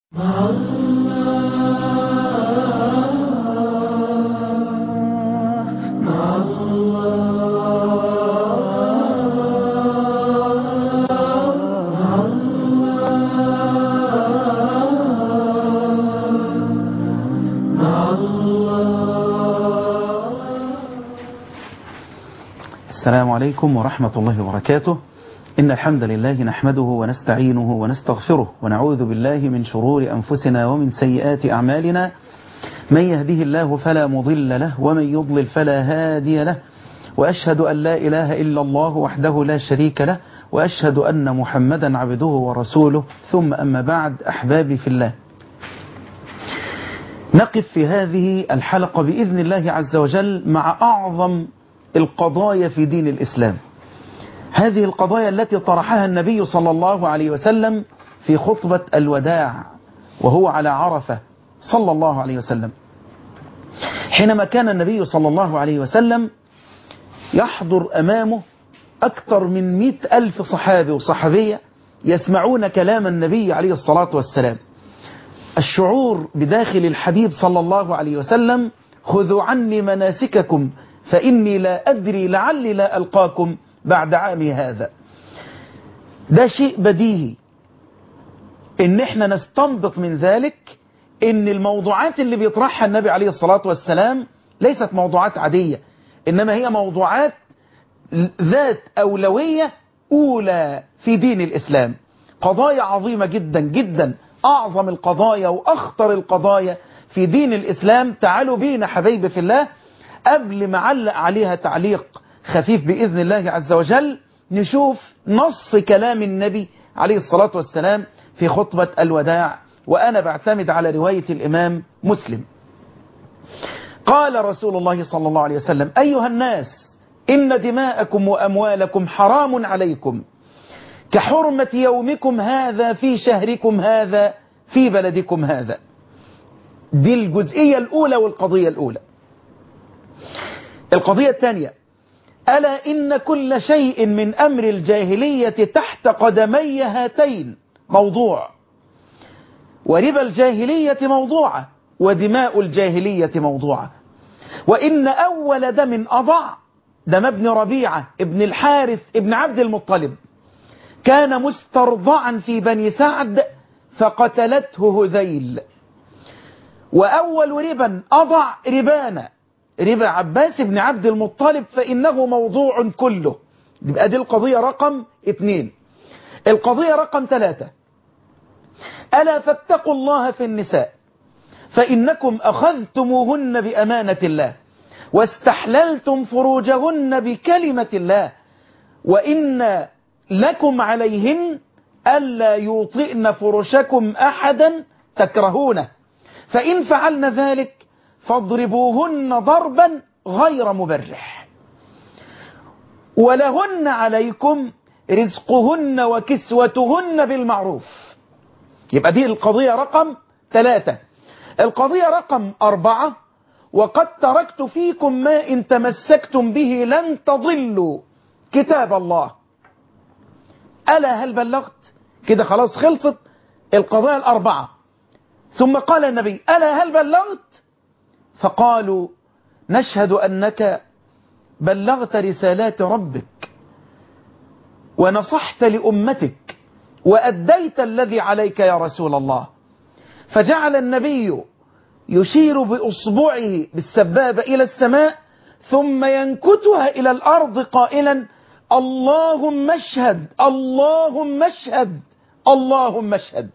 السلام عليكم ورحمة الله وبركاته إن الحمد لله نحمده ونستعينه ونستغفره ونعوذ بالله من شرور أنفسنا ومن سيئات أعمالنا من يهده الله فلا مضل له ومن يضلل فلا هادي له وأشهد أن لا إله إلا الله وحده لا شريك له وأشهد أن محمدا عبده ورسوله ثم أما بعد أحبابي في الله نقف في هذه الحلقة بإذن الله عز وجل مع أعظم القضايا في دين الإسلام هذه القضايا التي طرحها النبي صلى الله عليه وسلم في خطبة الوداع وهو على عرفة صلى الله عليه وسلم حينما كان النبي صلى الله عليه وسلم يحضر أمامه أكثر من مئة ألف صحابي وصحابية يسمعون كلام النبي عليه الصلاة والسلام الشعور بداخل الحبيب صلى الله عليه وسلم خذوا عني مناسككم فإني لا أدري لعلي لا ألقاكم بعد عامي هذا ده شيء بديهي إن إحنا نستنبط من ذلك إن الموضوعات اللي بيطرحها النبي عليه الصلاة والسلام ليست موضوعات عادية إنما هي موضوعات ذات أولوية أولى في دين الإسلام قضايا عظيمة جدا جدا أعظم القضايا وأخطر القضايا في دين الإسلام تعالوا بينا حبايبي في الله قبل ما علق عليها تعليق خفيف بإذن الله عز وجل نشوف نص كلام النبي عليه الصلاة والسلام في خطبة الوداع وأنا بعتمد على رواية الإمام مسلم قال رسول الله صلى الله عليه وسلم أيها الناس إن دماءكم وأموالكم حرام عليكم كحرمة يومكم هذا في شهركم هذا في بلدكم هذا دي الجزئية الأولى والقضية الأولى القضية الثانية ألا إن كل شيء من أمر الجاهلية تحت قدمي هاتين موضوع وربا الجاهلية موضوعة ودماء الجاهلية موضوعة وإن أول دم أضع دم ابن ربيعة ابن الحارث ابن عبد المطلب كان مسترضعا في بني سعد فقتلته هذيل وأول ربا أضع ربانا ربا عباس بن عبد المطلب فإنه موضوع كله يبقى دي القضية رقم اثنين القضية رقم ثلاثة ألا فاتقوا الله في النساء فإنكم أخذتموهن بأمانة الله واستحللتم فروجهن بكلمة الله وإن لكم عليهن ألا يوطئن فرشكم أحدا تكرهونه فإن فعلن ذلك فاضربوهن ضربا غير مبرح ولهن عليكم رزقهن وكسوتهن بالمعروف يبقى دي القضية رقم ثلاثة القضية رقم أربعة وقد تركت فيكم ما إن تمسكتم به لن تضلوا كتاب الله ألا هل بلغت كده خلاص خلصت القضايا الأربعة ثم قال النبي ألا هل بلغت فقالوا نشهد أنك بلغت رسالات ربك ونصحت لأمتك وأديت الذي عليك يا رسول الله فجعل النبي يشير بأصبعه بالسبابة إلى السماء ثم ينكتها إلى الأرض قائلا اللهم اشهد اللهم اشهد اللهم اشهد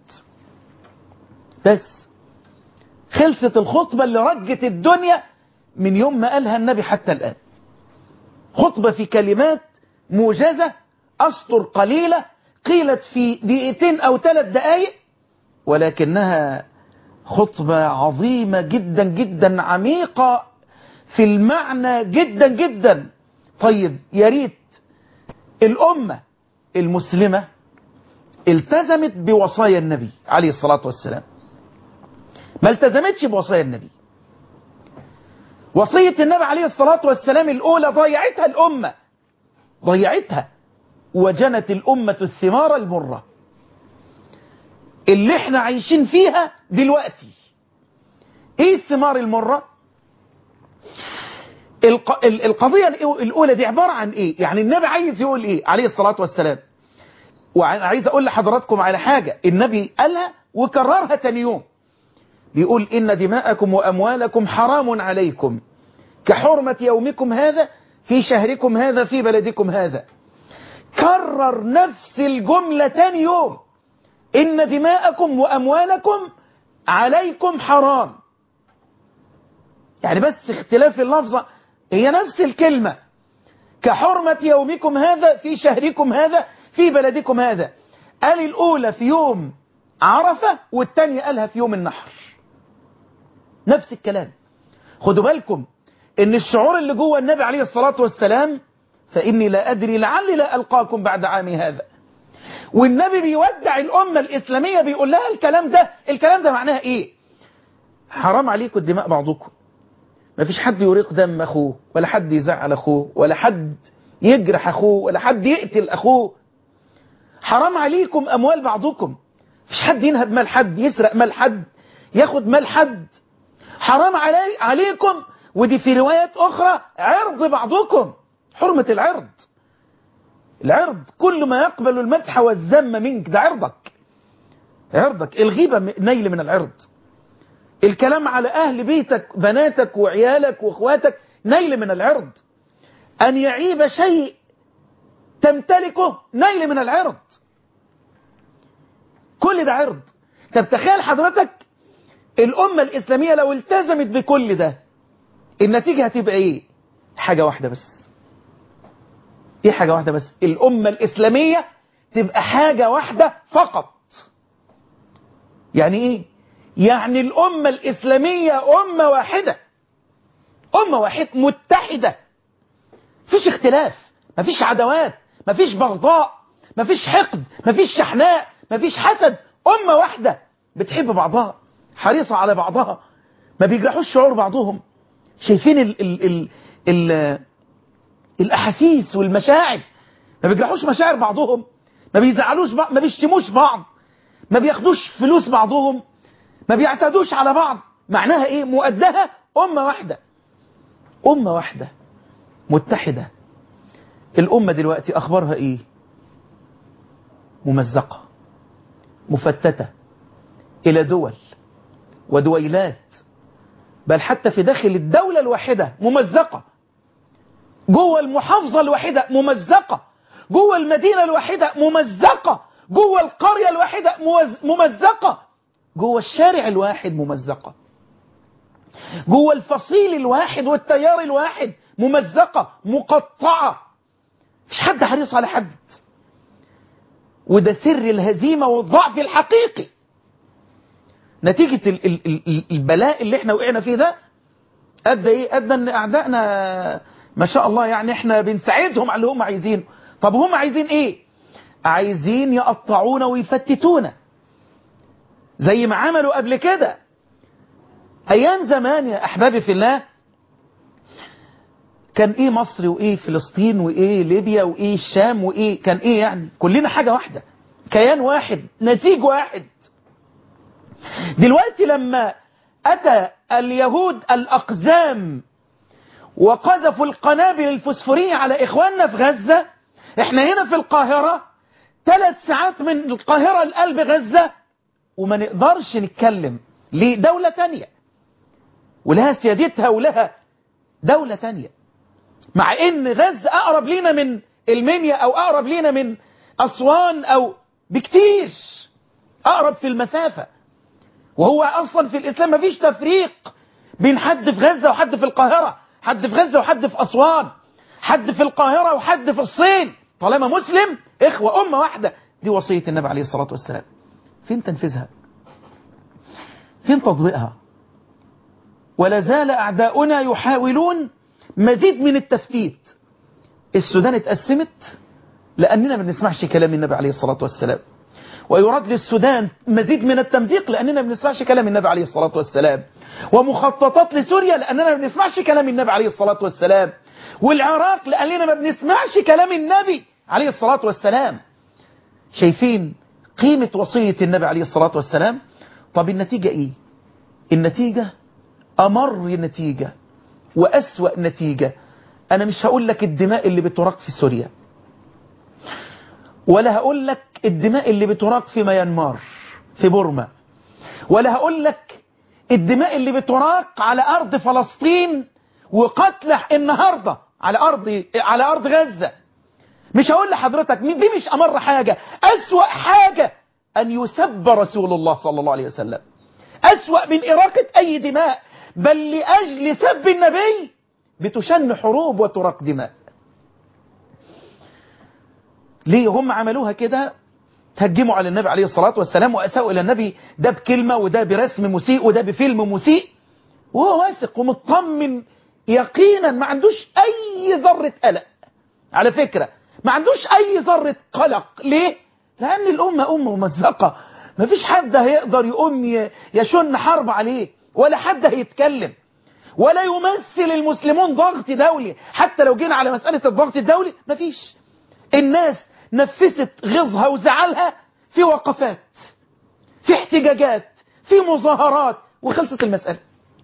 بس خلصت الخطبة اللي رجت الدنيا من يوم ما قالها النبي حتى الآن خطبة في كلمات موجزة أسطر قليلة قيلت في دقيقتين أو ثلاث دقائق ولكنها خطبة عظيمة جدا جدا عميقة في المعنى جدا جدا طيب يا ريت الأمة المسلمة التزمت بوصايا النبي عليه الصلاة والسلام ما التزمتش بوصايا النبي وصية النبي عليه الصلاة والسلام الأولى ضيعتها الأمة ضيعتها وجنت الأمة الثمار المرة اللي احنا عايشين فيها دلوقتي ايه الثمار المرة الق... القضية الأولى دي عبارة عن ايه يعني النبي عايز يقول ايه عليه الصلاة والسلام وعايز اقول لحضراتكم على حاجة النبي قالها وكررها تاني يوم بيقول إن دماءكم وأموالكم حرام عليكم كحرمة يومكم هذا في شهركم هذا في بلدكم هذا كرر نفس الجملة تاني يوم إن دماءكم وأموالكم عليكم حرام يعني بس اختلاف اللفظة هي نفس الكلمة كحرمة يومكم هذا في شهركم هذا في بلدكم هذا قال الأولى في يوم عرفة والتانية قالها في يوم النحر نفس الكلام خدوا بالكم ان الشعور اللي جوه النبي عليه الصلاة والسلام فإني لا أدري لعلي لا ألقاكم بعد عامي هذا والنبي بيودع الأمة الإسلامية بيقول لها الكلام ده الكلام ده معناها إيه حرام عليكم الدماء بعضكم ما فيش حد يريق دم أخوه ولا حد يزعل أخوه ولا حد يجرح أخوه ولا حد يقتل أخوه حرام عليكم أموال بعضكم مفيش حد ينهب مال حد يسرق مال حد ياخد مال حد حرام علي عليكم ودي في روايات أخرى عرض بعضكم حرمة العرض العرض كل ما يقبل المدح والذم منك ده عرضك عرضك الغيبة نيل من العرض الكلام على أهل بيتك بناتك وعيالك وإخواتك نيل من العرض أن يعيب شيء تمتلكه نيل من العرض كل ده عرض طب تخيل حضرتك الأمة الإسلامية لو التزمت بكل ده النتيجة هتبقى إيه حاجة واحدة بس إيه حاجة واحدة بس الأمة الإسلامية تبقى حاجة واحدة فقط يعني إيه يعني الأمة الإسلامية أمة واحدة أمة واحدة متحدة مفيش اختلاف مفيش عدوات مفيش بغضاء مفيش حقد مفيش شحناء مفيش حسد أمة واحدة بتحب بعضها حريصة على بعضها ما بيجرحوش شعور بعضهم شايفين ال ال ال ال الأحاسيس والمشاعر ما بيجرحوش مشاعر بعضهم ما بيزعلوش بعض ما بيشتموش بعض ما بياخدوش فلوس بعضهم ما بيعتدوش على بعض معناها ايه مؤدها أمة واحدة أمة واحدة متحدة الأمة دلوقتي أخبارها ايه ممزقة مفتتة إلى دول ودويلات بل حتى في داخل الدولة الواحدة ممزقة جوه المحافظة الواحدة ممزقة جوه المدينة الواحدة ممزقة جوه القرية الواحدة ممزقة جوه الشارع الواحد ممزقة جوه الفصيل الواحد والتيار الواحد ممزقة مقطعة مش حد حريص على حد وده سر الهزيمة والضعف الحقيقي نتيجة ال ال ال البلاء اللي احنا وقعنا فيه ده أدى ايه أدى ان أعدائنا ما شاء الله يعني احنا بنساعدهم على اللي هم عايزينه طب هم عايزين ايه عايزين يقطعونا ويفتتونا زي ما عملوا قبل كده ايام زمان يا احبابي في الله كان ايه مصر وايه فلسطين وايه ليبيا وايه الشام وايه كان ايه يعني كلنا حاجة واحدة كيان واحد نسيج واحد دلوقتي لما أتى اليهود الأقزام وقذفوا القنابل الفسفورية على إخواننا في غزة إحنا هنا في القاهرة ثلاث ساعات من القاهرة لقلب غزة وما نقدرش نتكلم ليه دولة تانية ولها سيادتها ولها دولة تانية مع ان غزة اقرب لينا من المنيا او اقرب لينا من اسوان او بكتير اقرب في المسافة وهو اصلا في الاسلام مفيش تفريق بين حد في غزة وحد في القاهرة حد في غزة وحد في اسوان حد في القاهرة وحد في الصين طالما مسلم اخوة امة واحدة دي وصية النبي عليه الصلاة والسلام فين تنفيذها فين تطبيقها ولا زال أعداؤنا يحاولون مزيد من التفتيت السودان اتقسمت لأننا ما بنسمعش كلام النبي عليه الصلاة والسلام ويراد للسودان مزيد من التمزيق لأننا ما بنسمعش كلام النبي عليه الصلاة والسلام ومخططات لسوريا لأننا ما بنسمعش كلام النبي عليه الصلاة والسلام والعراق لأننا ما بنسمعش كلام النبي عليه الصلاة والسلام شايفين قيمة وصية النبي عليه الصلاة والسلام طب النتيجة ايه النتيجة أمر نتيجة وأسوأ نتيجة أنا مش هقول لك الدماء اللي بتراق في سوريا ولا هقول لك الدماء اللي بتراق في ميانمار في بورما ولا هقول لك الدماء اللي بتراق على أرض فلسطين وقتله النهاردة على أرض على أرض غزة مش هقول لحضرتك دي مش أمر حاجة أسوأ حاجة أن يسب رسول الله صلى الله عليه وسلم أسوأ من إراقة أي دماء بل لأجل سب النبي بتشن حروب وتراق دماء ليه هم عملوها كده تهجموا على النبي عليه الصلاة والسلام وأساءوا إلى النبي ده بكلمة وده برسم مسيء وده بفيلم مسيء وهو واثق ومطمن يقينا ما عندوش أي ذرة قلق على فكرة ما عندوش أي ذرة قلق ليه؟ لأن الأمة أمة ممزقة ما فيش حد هيقدر يقوم يشن حرب عليه ولا حد هيتكلم ولا يمثل المسلمون ضغط دولي حتى لو جينا على مسألة الضغط الدولي ما فيش الناس نفست غيظها وزعلها في وقفات في احتجاجات في مظاهرات وخلصت المسألة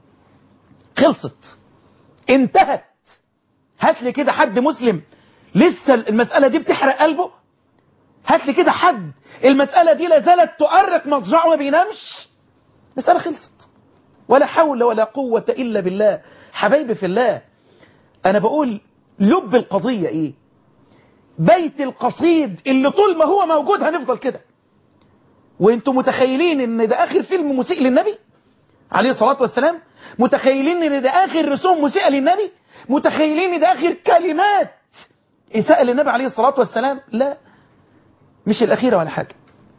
خلصت انتهت هات لي كده حد مسلم لسه المسألة دي بتحرق قلبه هات لي كده حد المسألة دي لازالت تؤرق مضجعه ما بينامش مسألة خلصت ولا حول ولا قوة إلا بالله حبايبي في الله أنا بقول لب القضية إيه بيت القصيد اللي طول ما هو موجود هنفضل كده وانتم متخيلين ان ده اخر فيلم مسيء للنبي عليه الصلاة والسلام متخيلين ان ده اخر رسوم مسيئة للنبي متخيلين ان ده اخر كلمات اساءة للنبي عليه الصلاة والسلام لا مش الاخيرة ولا حاجة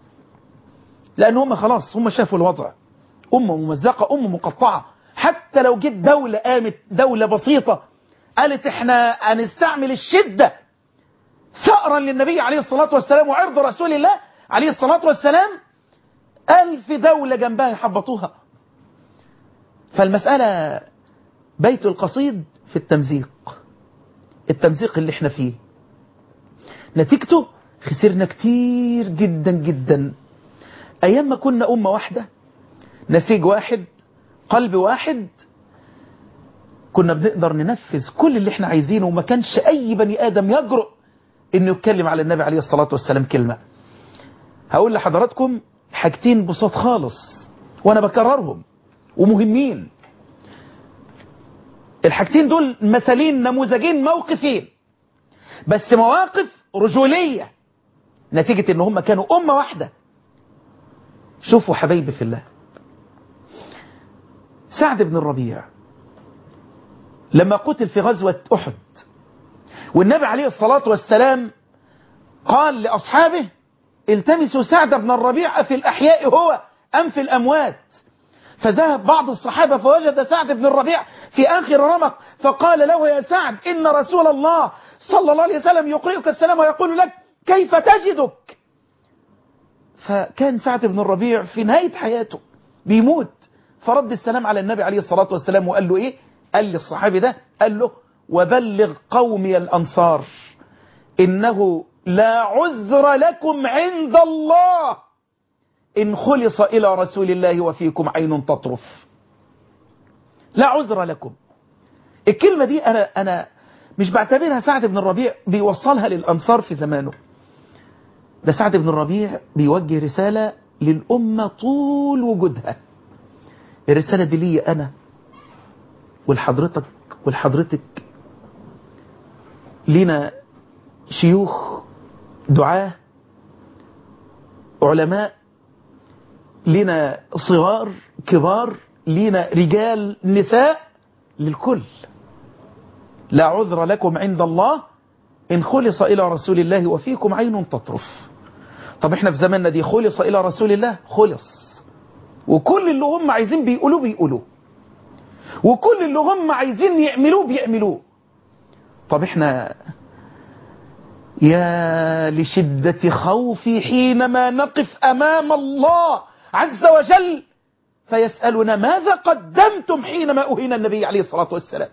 لان هم خلاص هم شافوا الوضع أمة ممزقة أمة مقطعة حتى لو جيت دولة قامت دولة بسيطة قالت احنا هنستعمل الشدة ثأرا للنبي عليه الصلاة والسلام وعرض رسول الله عليه الصلاة والسلام ألف دولة جنبها يحبطوها فالمسألة بيت القصيد في التمزيق التمزيق اللي احنا فيه نتيجته خسرنا كتير جدا جدا أيام ما كنا أمة واحدة نسيج واحد قلب واحد كنا بنقدر ننفذ كل اللي احنا عايزينه وما كانش أي بني آدم يجرؤ انه يتكلم على النبي عليه الصلاة والسلام كلمة هقول لحضراتكم حاجتين بساط خالص وانا بكررهم ومهمين الحاجتين دول مثالين نموذجين موقفين بس مواقف رجولية نتيجة ان هم كانوا أمة واحدة شوفوا حبايبي في الله سعد بن الربيع لما قتل في غزوة أحد والنبي عليه الصلاة والسلام قال لأصحابه التمسوا سعد بن الربيع في الأحياء هو أم في الأموات فذهب بعض الصحابة فوجد سعد بن الربيع في آخر رمق فقال له يا سعد إن رسول الله صلى الله عليه وسلم يقرئك السلام ويقول لك كيف تجدك فكان سعد بن الربيع في نهاية حياته بيموت فرد السلام على النبي عليه الصلاة والسلام وقال له إيه قال للصحابي ده قال له وبلغ قومي الأنصار إنه لا عذر لكم عند الله إن خلص إلى رسول الله وفيكم عين تطرف لا عذر لكم الكلمة دي أنا, أنا مش بعتبرها سعد بن الربيع بيوصلها للأنصار في زمانه ده سعد بن الربيع بيوجه رسالة للأمة طول وجودها الرسالة دي لي أنا ولحضرتك ولحضرتك لنا شيوخ دعاة علماء لنا صغار كبار لنا رجال نساء للكل لا عذر لكم عند الله إن خلص إلى رسول الله وفيكم عين تطرف طب احنا في زماننا دي خلص إلى رسول الله خلص وكل اللي هم عايزين بيقولوه بيقولوه وكل اللي هم عايزين يعملوه بيعملوه طب احنا يا لشدة خوفي حينما نقف أمام الله عز وجل فيسألنا ماذا قدمتم حينما أهين النبي عليه الصلاة والسلام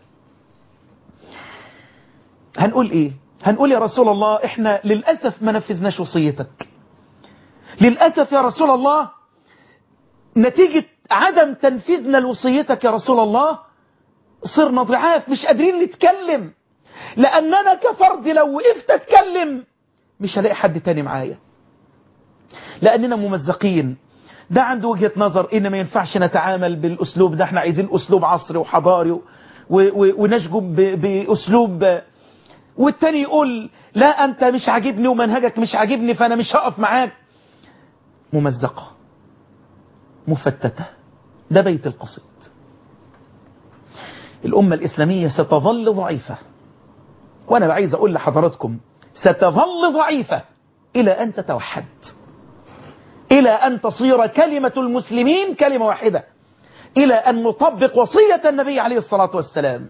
هنقول إيه هنقول يا رسول الله إحنا للأسف ما نفذناش وصيتك للأسف يا رسول الله نتيجة عدم تنفيذنا لوصيتك يا رسول الله صرنا ضعاف مش قادرين نتكلم لأننا كفرد لو وقفت أتكلم مش هلاقي حد تاني معايا لأننا ممزقين ده عنده وجهة نظر إن ما ينفعش نتعامل بالأسلوب ده احنا عايزين أسلوب عصري وحضاري و... و... ونشجب ب... بأسلوب والتاني يقول لا أنت مش عاجبني ومنهجك مش عاجبني فأنا مش هقف معاك ممزقة مفتتة ده بيت القصيد الأمة الإسلامية ستظل ضعيفة وأنا عايز أقول لحضراتكم ستظل ضعيفة إلى أن تتوحد إلى أن تصير كلمة المسلمين كلمة واحدة إلى أن نطبق وصية النبي عليه الصلاة والسلام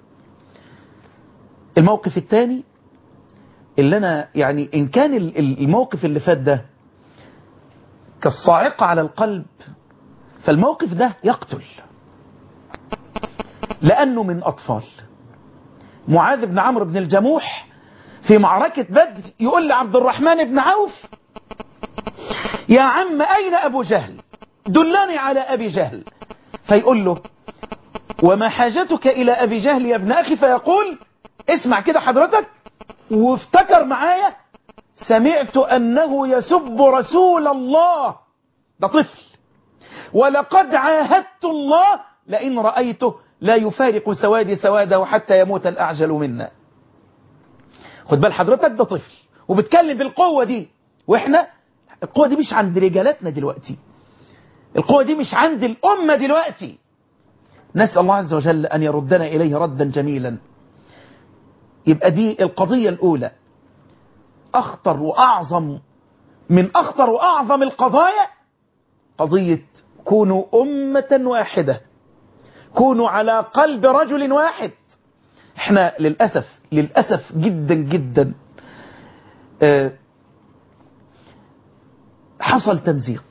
الموقف الثاني اللي أنا يعني إن كان الموقف اللي فات ده كالصاعقة على القلب فالموقف ده يقتل لأنه من أطفال معاذ بن عمرو بن الجموح في معركة بدر يقول لعبد الرحمن بن عوف يا عم أين أبو جهل دلني على أبي جهل فيقول له وما حاجتك إلى أبي جهل يا ابن أخي فيقول اسمع كده حضرتك وافتكر معايا سمعت أنه يسب رسول الله ده طفل ولقد عاهدت الله لئن رأيته لا يفارق سوادي سواده حتى يموت الأعجل منا خد بال حضرتك ده طفل وبتكلم بالقوة دي وإحنا القوة دي مش عند رجالاتنا دلوقتي القوة دي مش عند الأمة دلوقتي نسأل الله عز وجل أن يردنا إليه ردا جميلا يبقى دي القضية الأولى أخطر وأعظم من أخطر وأعظم القضايا قضية كونوا أمة واحدة كونوا على قلب رجل واحد احنا للأسف للأسف جدا جدا اه حصل تمزيق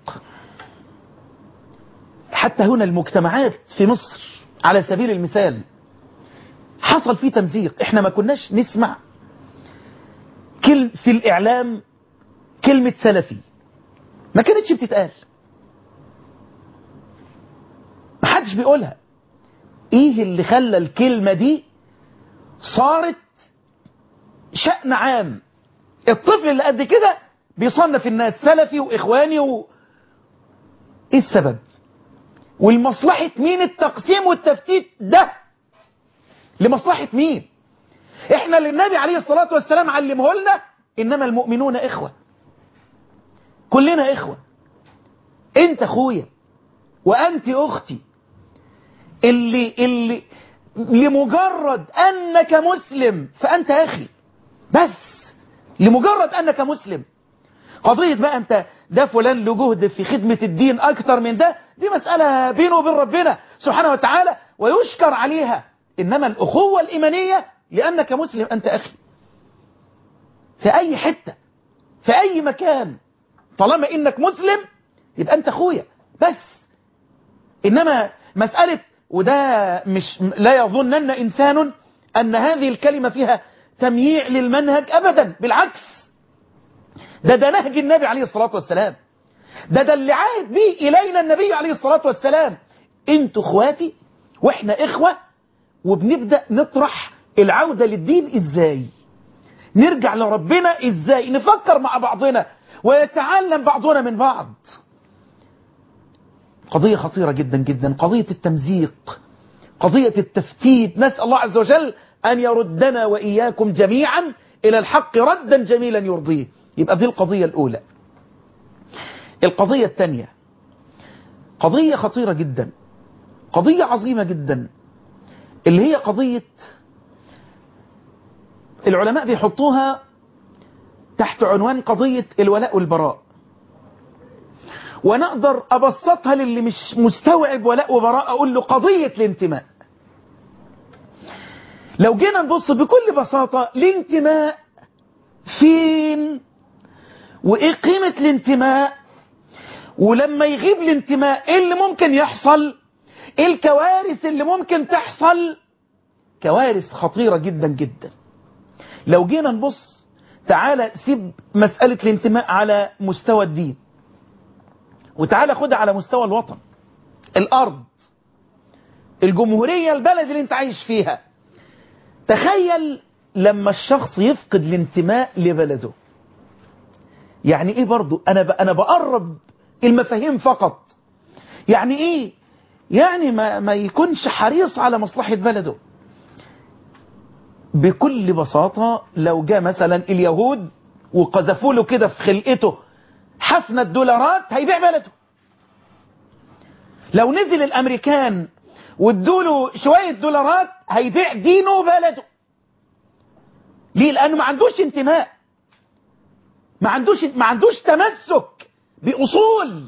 حتى هنا المجتمعات في مصر على سبيل المثال حصل فيه تمزيق احنا ما كناش نسمع كل في الإعلام كلمة سلفي ما كانتش بتتقال ما حدش بيقولها ايه اللي خلى الكلمة دي صارت شأن عام الطفل اللي قد كده بيصنف الناس سلفي واخواني و... ايه السبب والمصلحة مين التقسيم والتفتيت ده لمصلحة مين احنا اللي النبي عليه الصلاة والسلام علمه لنا انما المؤمنون اخوة كلنا اخوة انت اخويا وانت اختي اللي اللي لمجرد انك مسلم فانت اخي بس لمجرد انك مسلم قضية بقى انت ده فلان له جهد في خدمة الدين اكتر من ده دي مسألة بينه وبين ربنا سبحانه وتعالى ويشكر عليها انما الاخوة الايمانية لانك مسلم انت اخي في اي حتة في اي مكان طالما انك مسلم يبقى انت اخويا بس انما مسألة وده مش لا يظنن انسان ان هذه الكلمة فيها تمييع للمنهج ابدا بالعكس ده ده نهج النبي عليه الصلاة والسلام ده ده اللي عاهد به إلينا النبي عليه الصلاة والسلام انتوا اخواتي واحنا اخوة وبنبدأ نطرح العودة للدين ازاي نرجع لربنا ازاي نفكر مع بعضنا ويتعلم بعضنا من بعض قضية خطيرة جدا جدا قضية التمزيق قضية التفتيت نسأل الله عز وجل أن يردنا وإياكم جميعا إلى الحق ردا جميلا يرضيه يبقى دي القضية الأولى القضية الثانية قضية خطيرة جدا قضية عظيمة جدا اللي هي قضية العلماء بيحطوها تحت عنوان قضية الولاء والبراء وانا اقدر ابسطها للي مش مستوعب ولاء وبراء اقول له قضية الانتماء لو جينا نبص بكل بساطة الانتماء فين وايه قيمة الانتماء ولما يغيب الانتماء ايه اللي ممكن يحصل ايه الكوارث اللي ممكن تحصل كوارث خطيرة جدا جدا لو جينا نبص تعالى سيب مسألة الانتماء على مستوى الدين وتعالى خدها على مستوى الوطن الأرض الجمهورية البلد اللي انت عايش فيها تخيل لما الشخص يفقد الانتماء لبلده يعني ايه برضو انا ب... انا بقرب المفاهيم فقط يعني ايه يعني ما, ما يكونش حريص على مصلحة بلده بكل بساطة لو جاء مثلا اليهود وقذفوا له كده في خلقته حفنة دولارات هيبيع بلده لو نزل الامريكان وادوا له شوية دولارات هيبيع دينه وبلده ليه لانه ما عندوش انتماء ما عندوش ما عندوش تمسك باصول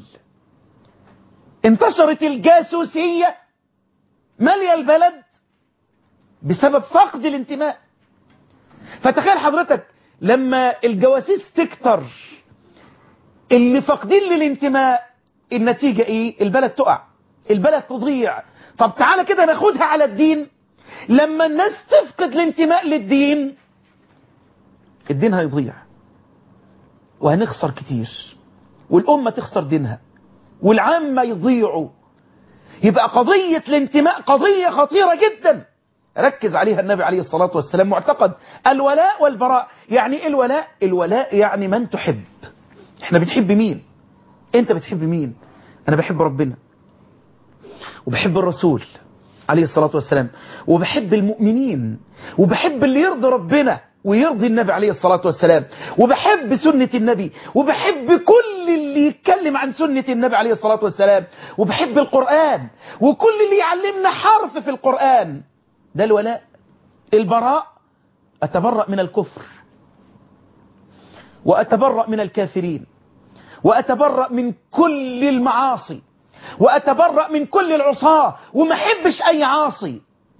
انتشرت الجاسوسيه ماليه البلد بسبب فقد الانتماء فتخيل حضرتك لما الجواسيس تكتر اللي فاقدين للانتماء النتيجة ايه البلد تقع البلد تضيع طب تعالى كده ناخدها على الدين لما الناس تفقد الانتماء للدين الدين هيضيع وهنخسر كتير والأمة تخسر دينها والعامة يضيعوا يبقى قضية الانتماء قضية خطيرة جدا ركز عليها النبي عليه الصلاة والسلام معتقد الولاء والبراء يعني ايه الولاء الولاء يعني من تحب احنا بنحب مين انت بتحب مين انا بحب ربنا وبحب الرسول عليه الصلاة والسلام وبحب المؤمنين وبحب اللي يرضي ربنا ويرضي النبي عليه الصلاة والسلام وبحب سنة النبي وبحب كل اللي يتكلم عن سنة النبي عليه الصلاة والسلام وبحب القرآن وكل اللي يعلمنا حرف في القرآن ده الولاء البراء أتبرأ من الكفر وأتبرأ من الكافرين وأتبرأ من كل المعاصي وأتبرأ من كل العصاة وما حبش أي عاصي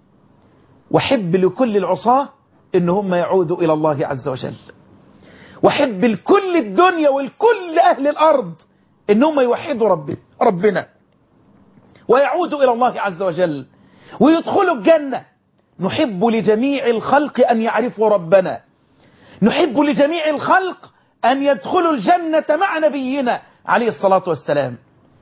وحب لكل العصاة إن هم يعودوا إلى الله عز وجل وحب لكل الدنيا ولكل أهل الأرض إن هم يوحدوا رب ربنا ويعودوا إلى الله عز وجل ويدخلوا الجنة نحب لجميع الخلق أن يعرفوا ربنا نحب لجميع الخلق أن يدخلوا الجنة مع نبينا عليه الصلاة والسلام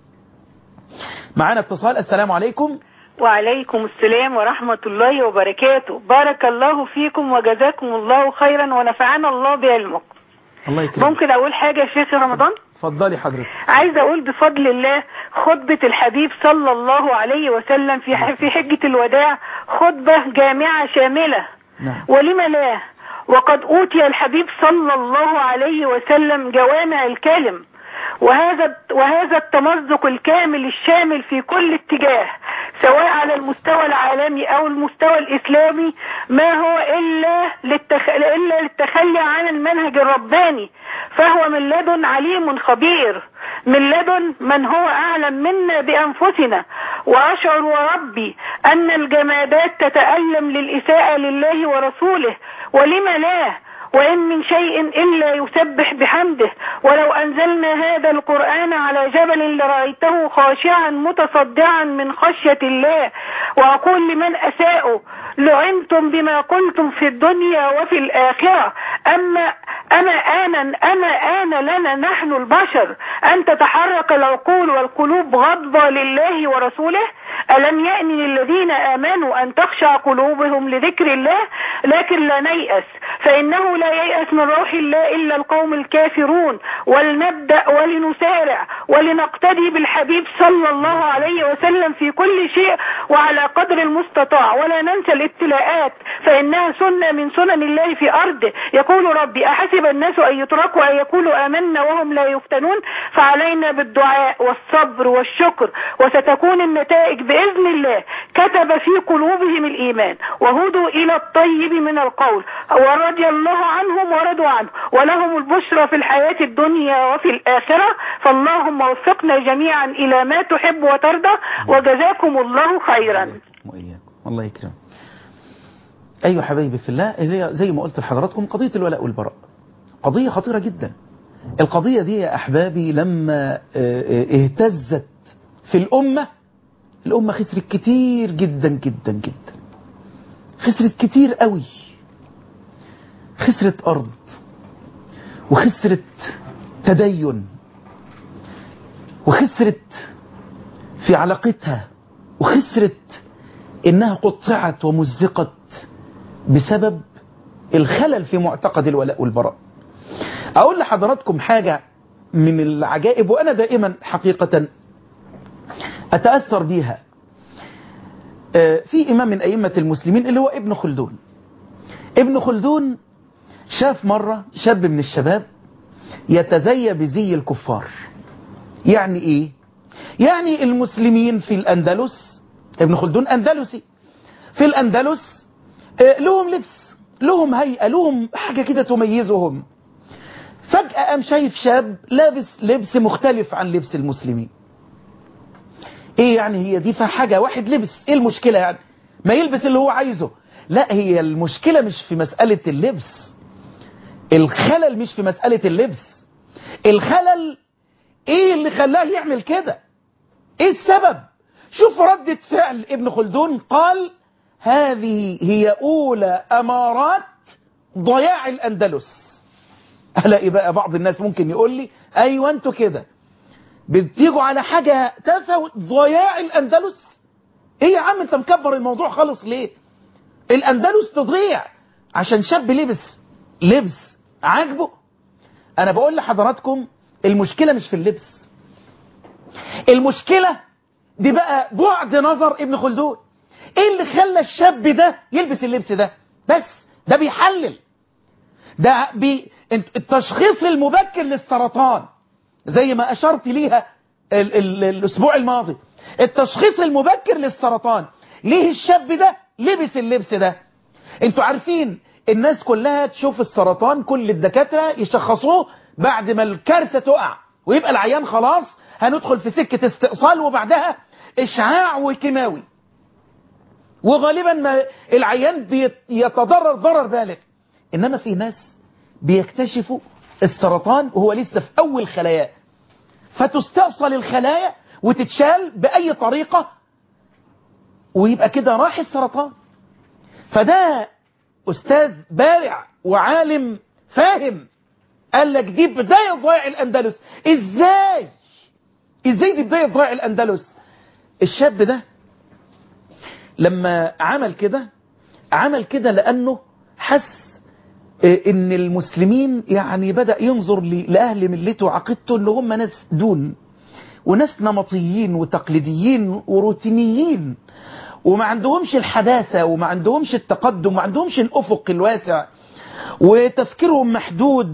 معنا اتصال السلام عليكم وعليكم السلام ورحمة الله وبركاته بارك الله فيكم وجزاكم الله خيرا ونفعنا الله بعلمكم الله يكرمك ممكن أقول حاجة يا شيخ رمضان اتفضلي حضرتك عايزة أقول بفضل الله خطبة الحبيب صلى الله عليه وسلم في ح- في حجة الوداع خطبة جامعة شاملة نعم ولم لا وقد أوتي الحبيب صلى الله عليه وسلم جوامع الكلم وهذا وهذا التمزق الكامل الشامل في كل اتجاه سواء على المستوى العالمي او المستوى الاسلامي ما هو الا للتخ... الا للتخلي عن المنهج الرباني فهو من لدن عليم خبير من لدن من هو اعلم منا بانفسنا واشعر وربي ان الجمادات تتالم للاساءه لله ورسوله ولم لا وإن من شيء إلا يسبح بحمده ولو أنزلنا هذا القرآن على جبل لرأيته خاشعا متصدعا من خشية الله وأقول لمن أساءوا لعنتم بما قلتم في الدنيا وفي الآخرة أما أما آنا أما آن لنا نحن البشر أن تتحرك العقول والقلوب غضبة لله ورسوله ألم يأن للذين آمنوا أن تخشع قلوبهم لذكر الله لكن لا نيأس فإنه لا ييأس من روح الله إلا القوم الكافرون ولنبدأ ولنسارع ولنقتدي بالحبيب صلى الله عليه وسلم في كل شيء وعلى قدر المستطاع ولا ننسى الابتلاءات فإنها سنة من سنن الله في أرضه يقول ربي أحسب الناس أن يتركوا أن يقولوا آمنا وهم لا يفتنون فعلينا بالدعاء والصبر والشكر وستكون النتائج بإذن الله كتب في قلوبهم الإيمان وهدوا إلى الطيب من القول ورضي الله عنهم ورضوا عنه ولهم البشرى في الحياة الدنيا وفي الآخرة فاللهم وفقنا جميعا إلى ما تحب وترضى وجزاكم الله خيرا وإياكم الله يكرم أيها حبايبي في الله اللي هي زي ما قلت لحضراتكم قضية الولاء والبراء قضية خطيرة جدا القضية دي يا أحبابي لما اه، اه، اهتزت في الأمة الأمة خسرت كتير جدا جدا جدا خسرت كتير قوي خسرت أرض وخسرت تدين وخسرت في علاقتها وخسرت إنها قطعت ومزقت بسبب الخلل في معتقد الولاء والبراء أقول لحضراتكم حاجة من العجائب وأنا دائما حقيقة أتأثر بيها في إمام من أئمة المسلمين اللي هو ابن خلدون ابن خلدون شاف مرة شاب من الشباب يتزي بزي الكفار يعني إيه يعني المسلمين في الأندلس ابن خلدون أندلسي في الأندلس لهم لبس لهم هيئة لهم حاجة كده تميزهم فجأة قام شايف شاب لابس لبس مختلف عن لبس المسلمين ايه يعني هي دي فيها حاجة واحد لبس ايه المشكلة يعني ما يلبس اللي هو عايزه لا هي المشكلة مش في مسألة اللبس الخلل مش في مسألة اللبس الخلل ايه اللي خلاه يعمل كده ايه السبب شوف ردة فعل ابن خلدون قال هذه هي أولى أمارات ضياع الأندلس ألاقي بقى بعض الناس ممكن يقول لي أيوة أنتوا كده بتيجوا على حاجة تفوت ضياع الأندلس إيه يا عم أنت مكبر الموضوع خالص ليه الأندلس تضيع عشان شاب لبس لبس عاجبه أنا بقول لحضراتكم المشكلة مش في اللبس المشكلة دي بقى بعد نظر ابن خلدون ايه اللي خلى الشاب ده يلبس اللبس ده بس ده بيحلل ده بي التشخيص المبكر للسرطان زي ما اشرت ليها ال ال الاسبوع الماضي التشخيص المبكر للسرطان ليه الشاب ده لبس اللبس ده انتوا عارفين الناس كلها تشوف السرطان كل الدكاترة يشخصوه بعد ما الكارثة تقع ويبقى العيان خلاص هندخل في سكة استئصال وبعدها اشعاع وكيماوي وغالبا ما العيان بيتضرر ضرر بالغ انما في ناس بيكتشفوا السرطان وهو لسه في اول خلاياه فتستأصل الخلايا وتتشال بأي طريقة ويبقى كده راح السرطان فده أستاذ بارع وعالم فاهم قال لك دي بداية ضياع الأندلس إزاي إزاي دي بداية ضياع الأندلس الشاب ده لما عمل كده عمل كده لأنه حس ان المسلمين يعني بدأ ينظر لأهل ملته وعقيدته ان هم ناس دون وناس نمطيين وتقليديين وروتينيين وما عندهمش الحداثة وما عندهمش التقدم وما عندهمش الأفق الواسع وتفكيرهم محدود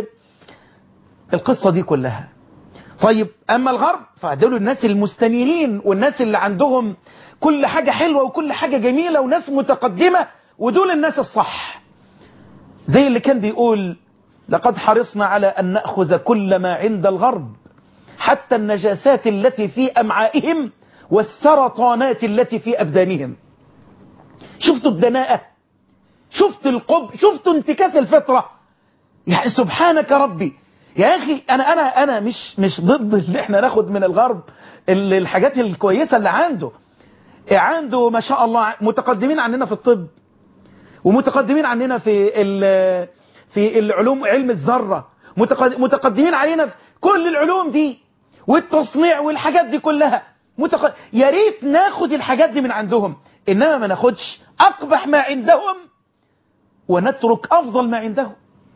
والقصة دي كلها طيب أما الغرب فدول الناس المستنيرين والناس اللي عندهم كل حاجة حلوة وكل حاجة جميلة وناس متقدمة ودول الناس الصح زي اللي كان بيقول لقد حرصنا على أن نأخذ كل ما عند الغرب حتى النجاسات التي في أمعائهم والسرطانات التي في أبدانهم شفتوا الدناءة شفت القب شفتوا انتكاس الفطرة يعني سبحانك ربي يا أخي أنا أنا أنا مش مش ضد اللي احنا ناخد من الغرب الحاجات الكويسة اللي عنده عنده ما شاء الله متقدمين عننا في الطب ومتقدمين عننا في في العلوم علم الذرة متقدمين علينا في كل العلوم دي والتصنيع والحاجات دي كلها متق... يا ريت ناخد الحاجات دي من عندهم انما ما ناخدش اقبح ما عندهم ونترك افضل ما عندهم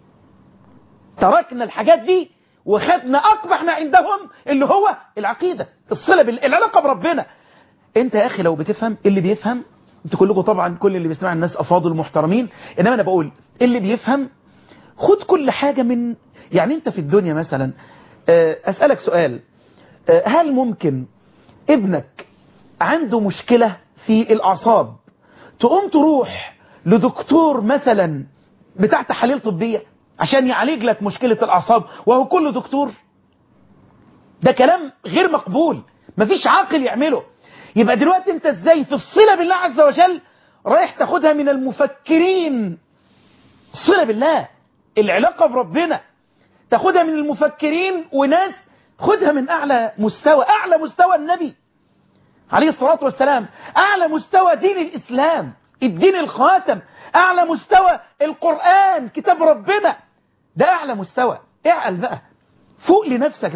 تركنا الحاجات دي وخدنا اقبح ما عندهم اللي هو العقيدة الصلة بال... العلاقة بربنا انت يا اخي لو بتفهم اللي بيفهم انتوا كلكم طبعا كل اللي بيسمع الناس افاضل محترمين انما انا بقول اللي بيفهم خد كل حاجة من يعني انت في الدنيا مثلا اسألك سؤال هل ممكن ابنك عنده مشكلة في الاعصاب تقوم تروح لدكتور مثلا بتاع تحاليل طبية عشان يعالج لك مشكلة الاعصاب وهو كله دكتور ده كلام غير مقبول مفيش عاقل يعمله يبقى دلوقتي انت ازاي في الصلة بالله عز وجل رايح تاخدها من المفكرين الصلة بالله العلاقة بربنا تاخدها من المفكرين وناس خدها من أعلى مستوى أعلى مستوى النبي عليه الصلاة والسلام أعلى مستوى دين الإسلام الدين الخاتم أعلى مستوى القرآن كتاب ربنا ده أعلى مستوى اعقل بقى فوق لنفسك بقى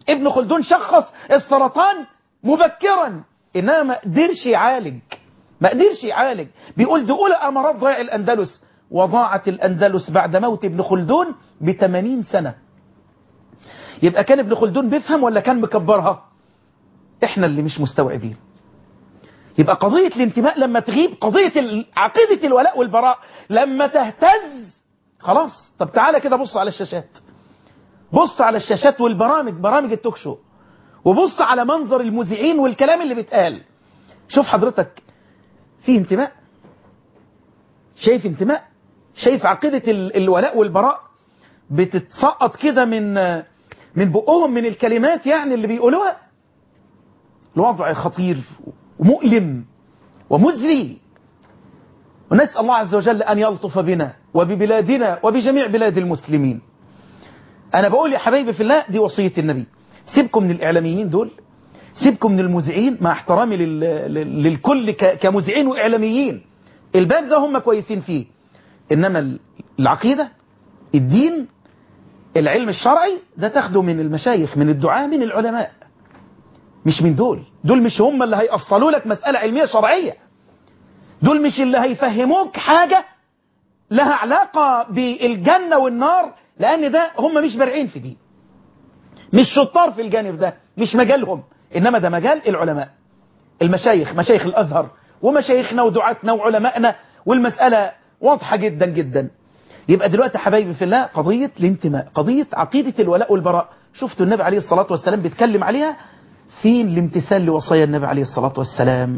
ابن خلدون شخص السرطان مبكرا إنما ما قدرش يعالج ما قدرش يعالج بيقول دي أولى أمراض ضياع الأندلس وضاعت الأندلس بعد موت ابن خلدون ب 80 سنة يبقى كان ابن خلدون بيفهم ولا كان مكبرها احنا اللي مش مستوعبين يبقى قضية الانتماء لما تغيب قضية عقيدة الولاء والبراء لما تهتز خلاص طب تعالى كده بص على الشاشات بص على الشاشات والبرامج برامج التوك شو وبص على منظر المذيعين والكلام اللي بيتقال شوف حضرتك في انتماء شايف انتماء شايف عقيدة الولاء والبراء بتتسقط كده من من بقهم من الكلمات يعني اللي بيقولوها الوضع خطير ومؤلم ومزري ونسأل الله عز وجل أن يلطف بنا وببلادنا وبجميع بلاد المسلمين أنا بقول يا حبايبي في الله دي وصية النبي سيبكم من الإعلاميين دول سيبكم من المذيعين مع احترامي لل... للكل ك... كمذيعين وإعلاميين الباب ده هم كويسين فيه إنما العقيدة الدين العلم الشرعي ده تاخده من المشايخ من الدعاء من العلماء مش من دول دول مش هم اللي هيأصلوا لك مسألة علمية شرعية دول مش اللي هيفهموك حاجة لها علاقة بالجنة والنار لأن ده هم مش بارعين في دي مش شطار في الجانب ده مش مجالهم إنما ده مجال العلماء المشايخ مشايخ الأزهر ومشايخنا ودعاتنا وعلمائنا والمسألة واضحة جدا جدا يبقى دلوقتي حبايبي في الله قضية الانتماء قضية عقيدة الولاء والبراء شفتوا النبي عليه الصلاة والسلام بيتكلم عليها في الامتثال لوصايا النبي عليه الصلاة والسلام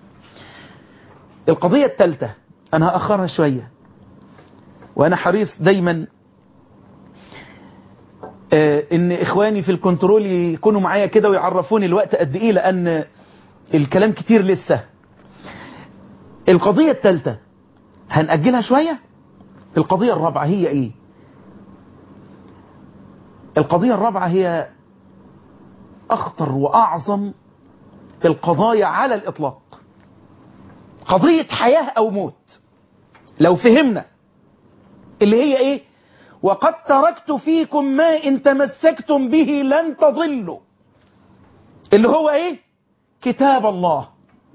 القضية الثالثة أنا هأخرها شوية وأنا حريص دايما آه إن إخواني في الكنترول يكونوا معايا كده ويعرفوني الوقت قد إيه لأن الكلام كتير لسه القضية الثالثة هنأجلها شوية القضية الرابعة هي إيه القضية الرابعة هي أخطر وأعظم القضايا على الإطلاق قضية حياة أو موت لو فهمنا اللي هي إيه وقد تركت فيكم ما إن تمسكتم به لن تضلوا اللي هو إيه كتاب الله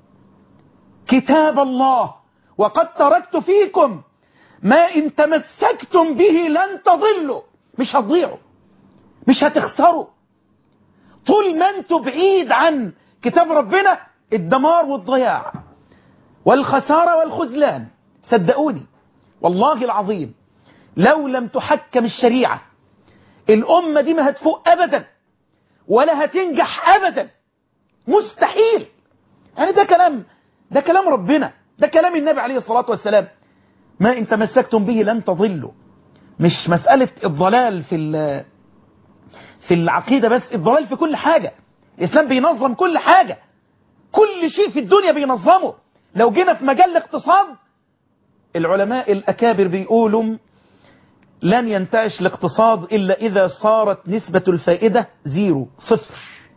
كتاب الله وقد تركت فيكم ما إن تمسكتم به لن تضلوا مش هتضيعوا مش هتخسروا طول ما انتوا بعيد عن كتاب ربنا الدمار والضياع والخسارة والخذلان صدقوني والله العظيم لو لم تحكم الشريعة الأمة دي ما هتفوق أبدا ولا هتنجح أبدا مستحيل يعني ده كلام ده كلام ربنا ده كلام النبي عليه الصلاة والسلام ما إن تمسكتم به لن تضلوا مش مسألة الضلال في في العقيدة بس الضلال في كل حاجة الإسلام بينظم كل حاجة كل شيء في الدنيا بينظمه لو جينا في مجال الاقتصاد العلماء الأكابر بيقولوا لن ينتعش الاقتصاد إلا إذا صارت نسبة الفائدة زيرو صفر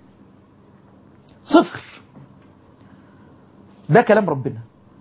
صفر ده كلام ربنا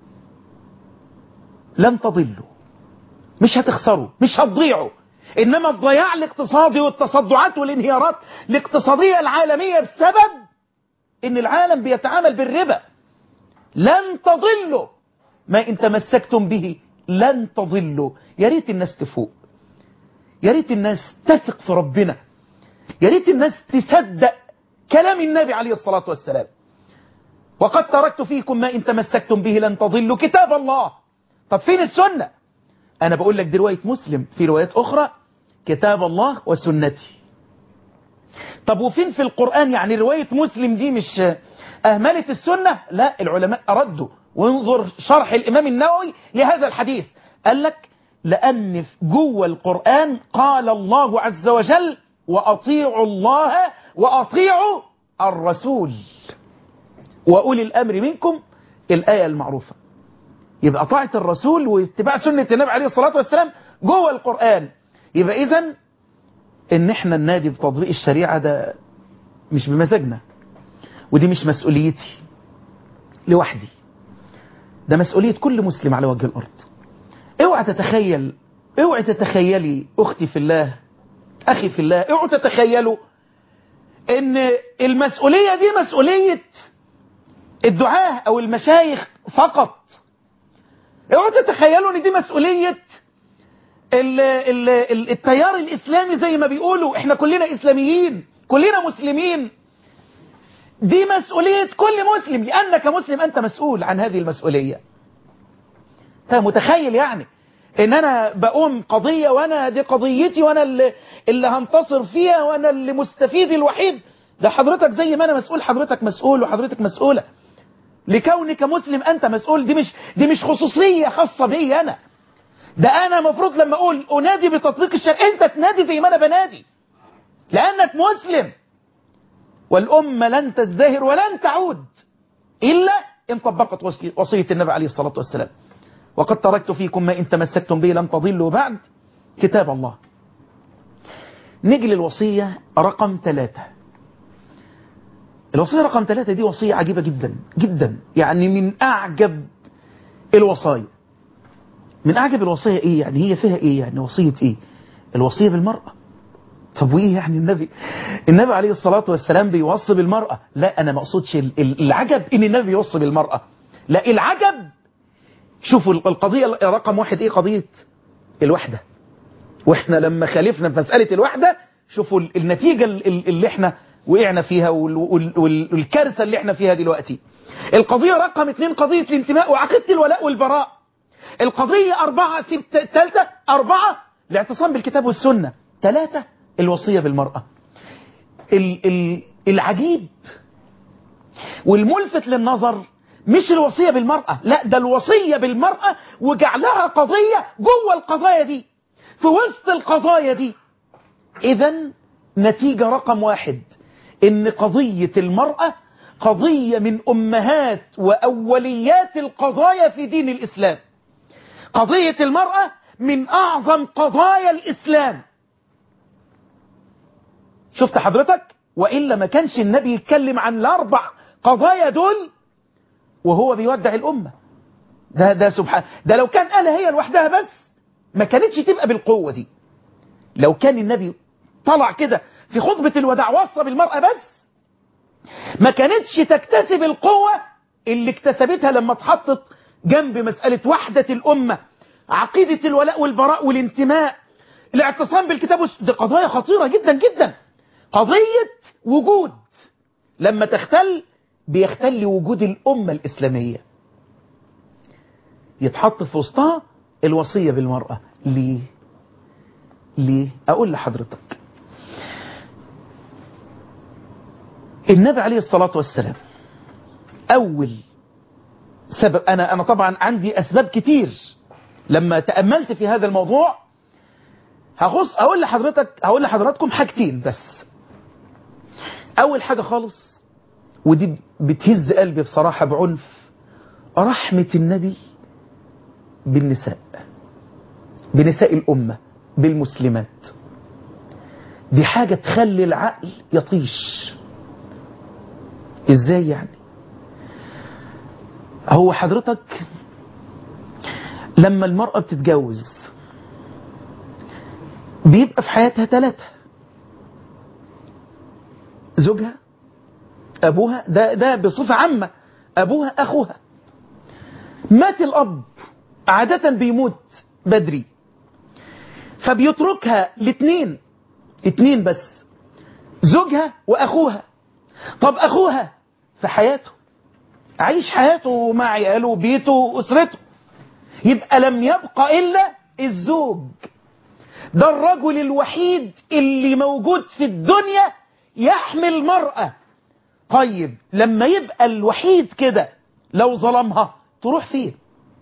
لن تضلوا مش هتخسروا مش هتضيعوا إنما الضياع الاقتصادي والتصدعات والانهيارات الاقتصادية العالمية بسبب إن العالم بيتعامل بالربا لن تضلوا ما إن تمسكتم به لن تضلوا يا ريت الناس تفوق يا ريت الناس تثق في ربنا يا ريت الناس تصدق كلام النبي عليه الصلاة والسلام وقد تركت فيكم ما إن تمسكتم به لن تضلوا كتاب الله طب فين السنة أنا بقول لك دي رواية مسلم في روايات أخرى كتاب الله وسنتي طب وفين في القرآن يعني رواية مسلم دي مش أهملت السنة لا العلماء أردوا وانظر شرح الإمام النووي لهذا الحديث قال لك لأن جوه القرآن قال الله عز وجل وأطيعوا الله وأطيعوا الرسول وأولي الأمر منكم الآية المعروفة يبقى طاعة الرسول واتباع سنة النبي عليه الصلاة والسلام جوه القرآن يبقى إذن إن إحنا النادي بتطبيق الشريعة ده مش بمزاجنا ودي مش مسؤوليتي لوحدي ده مسؤولية كل مسلم على وجه الأرض اوعى تتخيل اوعى تتخيلي أختي في الله أخي في الله اوعى تتخيلوا ان المسؤولية دي مسؤولية الدعاة او المشايخ فقط اوعوا تتخيلوا ان دي مسؤولية ال ال ال التيار الاسلامي زي ما بيقولوا احنا كلنا اسلاميين كلنا مسلمين دي مسؤولية كل مسلم لانك مسلم انت مسؤول عن هذه المسؤولية انت متخيل يعني ان انا بقوم قضية وانا دي قضيتي وانا اللي, اللي هنتصر فيها وانا اللي مستفيد الوحيد ده حضرتك زي ما انا مسؤول حضرتك مسؤول وحضرتك مسؤولة لكونك مسلم انت مسؤول دي مش دي مش خصوصية خاصة بي انا ده انا مفروض لما اقول انادي بتطبيق الشرع انت تنادي زي ما انا بنادي لانك مسلم والامة لن تزدهر ولن تعود الا ان طبقت وصية النبي عليه الصلاة والسلام وقد تركت فيكم ما إن تمسكتم به لن تضلوا بعد كتاب الله نيجي للوصية رقم ثلاثة الوصية رقم ثلاثة دي وصية عجيبة جدا جدا يعني من أعجب الوصايا من أعجب الوصية إيه يعني هي فيها إيه يعني وصية إيه الوصية بالمرأة طب وإيه يعني النبي النبي عليه الصلاة والسلام بيوصي بالمرأة لا أنا ما أقصدش العجب إن النبي بيوصي بالمرأة لا العجب شوفوا القضية رقم واحد ايه قضية الوحدة واحنا لما خالفنا في مسألة الوحدة شوفوا النتيجة اللي احنا وقعنا فيها والكارثة اللي احنا فيها دلوقتي القضية رقم اثنين قضية الانتماء وعقيدة الولاء والبراء القضية أربعة ثالثة أربعة الاعتصام بالكتاب والسنة ثلاثة الوصية بالمرأة ال ال العجيب والملفت للنظر مش الوصية بالمرأة لا ده الوصية بالمرأة وجعلها قضية جوه القضايا دي في وسط القضايا دي إذا نتيجة رقم واحد إن قضية المرأة قضية من أمهات وأوليات القضايا في دين الإسلام قضية المرأة من أعظم قضايا الإسلام شفت حضرتك وإلا ما كانش النبي يتكلم عن الأربع قضايا دول وهو بيودع الأمة ده ده سبحان ده لو كان قالها هي لوحدها بس ما كانتش تبقى بالقوة دي لو كان النبي طلع كده في خطبة الوداع وصى بالمرأة بس ما كانتش تكتسب القوة اللي اكتسبتها لما اتحطت جنب مسألة وحدة الأمة عقيدة الولاء والبراء والانتماء الاعتصام بالكتاب دي قضايا خطيرة جدا جدا قضية وجود لما تختل بيختل وجود الأمة الإسلامية يتحط في وسطها الوصية بالمرأة ليه ليه أقول لحضرتك النبي عليه الصلاة والسلام أول سبب أنا, أنا طبعا عندي أسباب كتير لما تأملت في هذا الموضوع هخص أقول لحضرتك هقول لحضراتكم حاجتين بس أول حاجة خالص ودي بتهز قلبي بصراحة بعنف رحمة النبي بالنساء بنساء الأمة بالمسلمات دي حاجة تخلي العقل يطيش ازاي يعني هو حضرتك لما المرأة بتتجوز بيبقى في حياتها ثلاثة زوجها أبوها ده, ده بصفة عامة أبوها أخوها مات الأب عادة بيموت بدري فبيتركها الاثنين اتنين بس زوجها وأخوها طب أخوها في حياته عايش حياته مع عياله وبيته وأسرته يبقى لم يبقى إلا الزوج ده الرجل الوحيد اللي موجود في الدنيا يحمل مرأة طيب لما يبقى الوحيد كده لو ظلمها تروح فين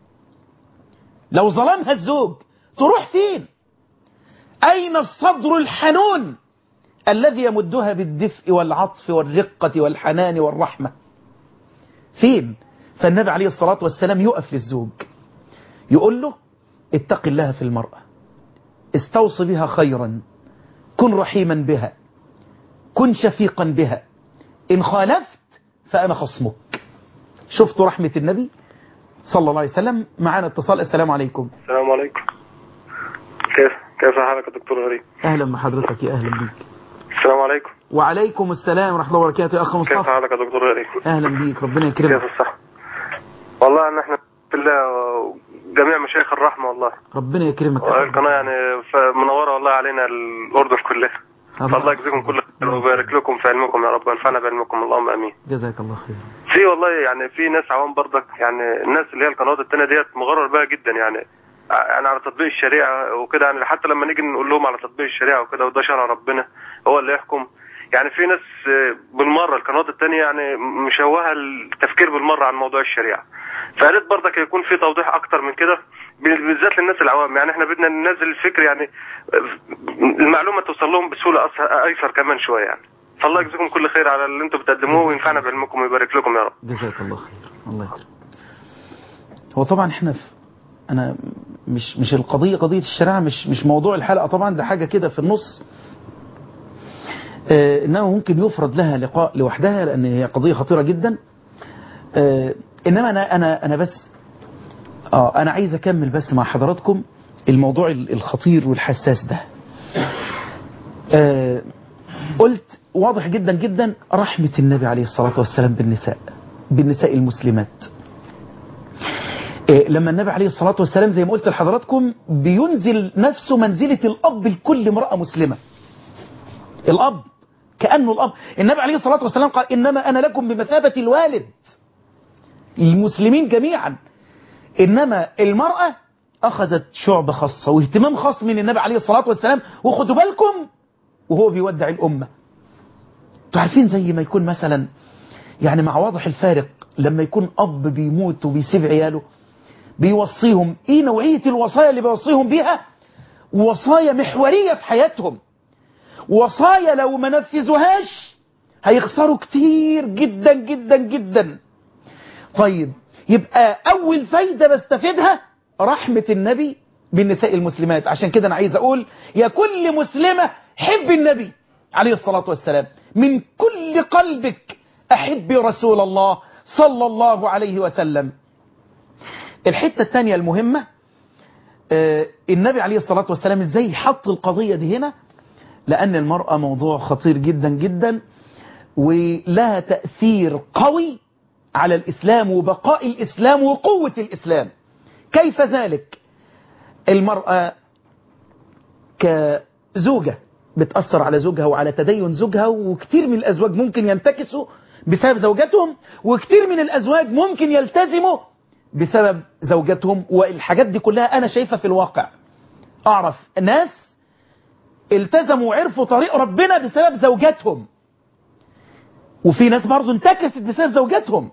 لو ظلمها الزوج تروح فين أين الصدر الحنون الذي يمدها بالدفء والعطف والرقة والحنان والرحمة فين فالنبي عليه الصلاة والسلام يقف للزوج يقول له اتق الله في المرأة استوصي بها خيرا كن رحيما بها كن شفيقا بها إن خالفت فأنا خصمك شفتوا رحمة النبي صلى الله عليه وسلم معنا اتصال السلام عليكم السلام عليكم كيف كيف حالك يا دكتور غريب أهلا بحضرتك يا أهلا بيك السلام عليكم وعليكم السلام ورحمة الله وبركاته يا أخ كيف مصطفى حالك يا دكتور غالي؟ أهلا بيك ربنا كيف يكرمك الصحة؟ والله ان احنا في الله جميع مشايخ الرحمة والله ربنا يكرمك يا أخ. القناة يعني ف- منورة والله علينا الأردن كلها الله. فالله يجزيكم كل خير ويبارك لكم في علمكم يا رب وينفعنا بعلمكم اللهم امين. جزاك الله خير في والله يعني في ناس عوام برضك يعني الناس اللي هي القنوات التانية ديت مغرر بها جدا يعني ع- يعني على تطبيق الشريعة وكده يعني حتى لما نيجي نقول لهم على تطبيق الشريعة وكده وده شرع ربنا هو اللي يحكم يعني في ناس آه، بالمرة القنوات التانية يعني مشوهة التفكير بالمرة عن موضوع الشريعة فياريت برضك يكون في توضيح أكتر من كده بالذات للناس العوام يعني احنا بدنا ننزل الفكر يعني آه، المعلومة توصل لهم بسهولة أس- أيسر كمان شوية يعني فالله يجزيكم كل خير على اللي انتم بتقدموه وينفعنا بعلمكم ويبارك لكم يا رب جزاك الله خير الله يكرمك هو طبعا احنا في انا مش مش القضيه قضيه الشريعه مش مش موضوع الحلقه طبعا ده حاجه كده في النص آه انما ممكن يفرض لها لقاء لوحدها لان هي قضيه خطيره جدا آه انما انا انا انا بس اه انا عايز اكمل بس مع حضراتكم الموضوع ال- الخطير والحساس ده آه قلت واضح جدا جدا رحمة النبي عليه الصلاة والسلام بالنساء بالنساء المسلمات إيه، لما النبي عليه الصلاة والسلام زي ما قلت لحضراتكم بينزل نفسه منزلة الأب لكل امرأة مسلمة الأب كأنه الأب النبي عليه الصلاة والسلام قال إنما أنا لكم بمثابة الوالد المسلمين جميعا إنما المرأة أخذت شعب خاصة واهتمام خاص من النبي عليه الصلاة والسلام وخدوا بالكم وهو بيودع الأمة انتوا عارفين زي ما يكون مثلا يعني مع واضح الفارق لما يكون أب بيموت وبيسيب عياله بيوصيهم ايه نوعية الوصايا اللي بيوصيهم بيها وصايا محورية في حياتهم وصايا لو ما نفذوهاش هيخسروا كتير جدا جدا جدا طيب يبقى أول فايدة بستفيدها رحمة النبي بالنساء المسلمات عشان كده أنا عايز أقول يا كل مسلمة حب النبي عليه الصلاة والسلام من كل قلبك أحب رسول الله صلى الله عليه وسلم الحتة الثانية المهمة آه، النبي عليه الصلاة والسلام ازاي حط القضية دي هنا لأن المرأة موضوع خطير جدا جدا ولها تأثير قوي على الإسلام وبقاء الإسلام وقوة الإسلام كيف ذلك المرأة كزوجة بتأثر على زوجها وعلى تدين زوجها وكتير من الأزواج ممكن ينتكسوا بسبب زوجاتهم وكتير من الأزواج ممكن يلتزموا بسبب زوجاتهم والحاجات دي كلها أنا شايفها في الواقع أعرف ناس التزموا وعرفوا طريق ربنا بسبب زوجاتهم وفي ناس برضو انتكست بسبب زوجاتهم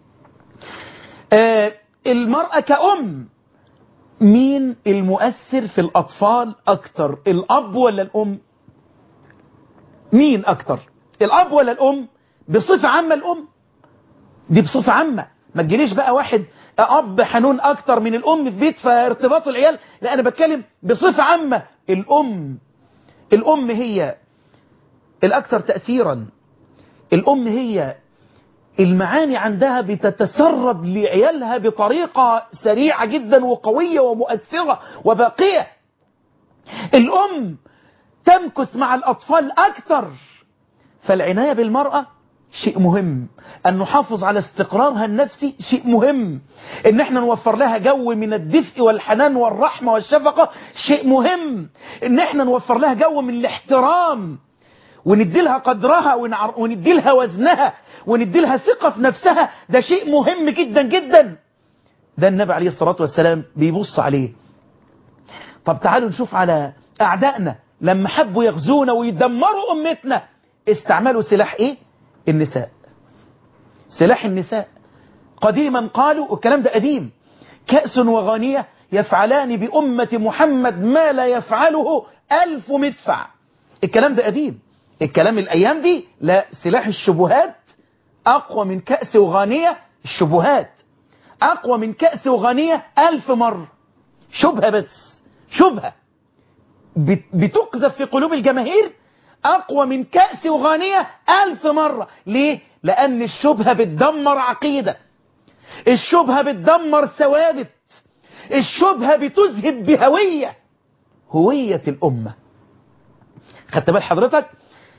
آه المرأة كأم مين المؤثر في الأطفال أكتر الأب ولا الأم مين أكتر الأب ولا الأم بصفة عامة الأم دي بصفة عامة ما تجيليش بقى واحد أب حنون أكتر من الأم في بيت فارتباط العيال لا أنا بتكلم بصفة عامة الأم الأم هي الأكثر تأثيرا الأم هي المعاني عندها بتتسرب لعيالها بطريقة سريعة جدا وقوية ومؤثرة وباقية الأم تمكث مع الأطفال أكثر فالعناية بالمرأة شيء مهم أن نحافظ على استقرارها النفسي شيء مهم أن احنا نوفر لها جو من الدفء والحنان والرحمة والشفقة شيء مهم أن احنا نوفر لها جو من الاحترام وندي لها قدرها ونعر- وندي لها وزنها وندي لها ثقة في نفسها ده شيء مهم جدا جدا ده النبي عليه الصلاة والسلام بيبص عليه طب تعالوا نشوف على أعدائنا لما حبوا يغزونا ويدمروا أمتنا استعملوا سلاح إيه؟ النساء سلاح النساء قديما قالوا والكلام ده قديم كأس وغانية يفعلان بأمة محمد ما لا يفعله ألف مدفع الكلام ده قديم الكلام الأيام دي لا سلاح الشبهات أقوى من كأس وغانية الشبهات أقوى من كأس وغانية ألف مرة شبهة بس شبهة بت- بتقذف في قلوب الجماهير أقوى من كأس وغانية ألف مرة ليه؟ لأن الشبهة بتدمر عقيدة الشبهة بتدمر ثوابت الشبهة بتذهب بهوية هوية الأمة خدت بال حضرتك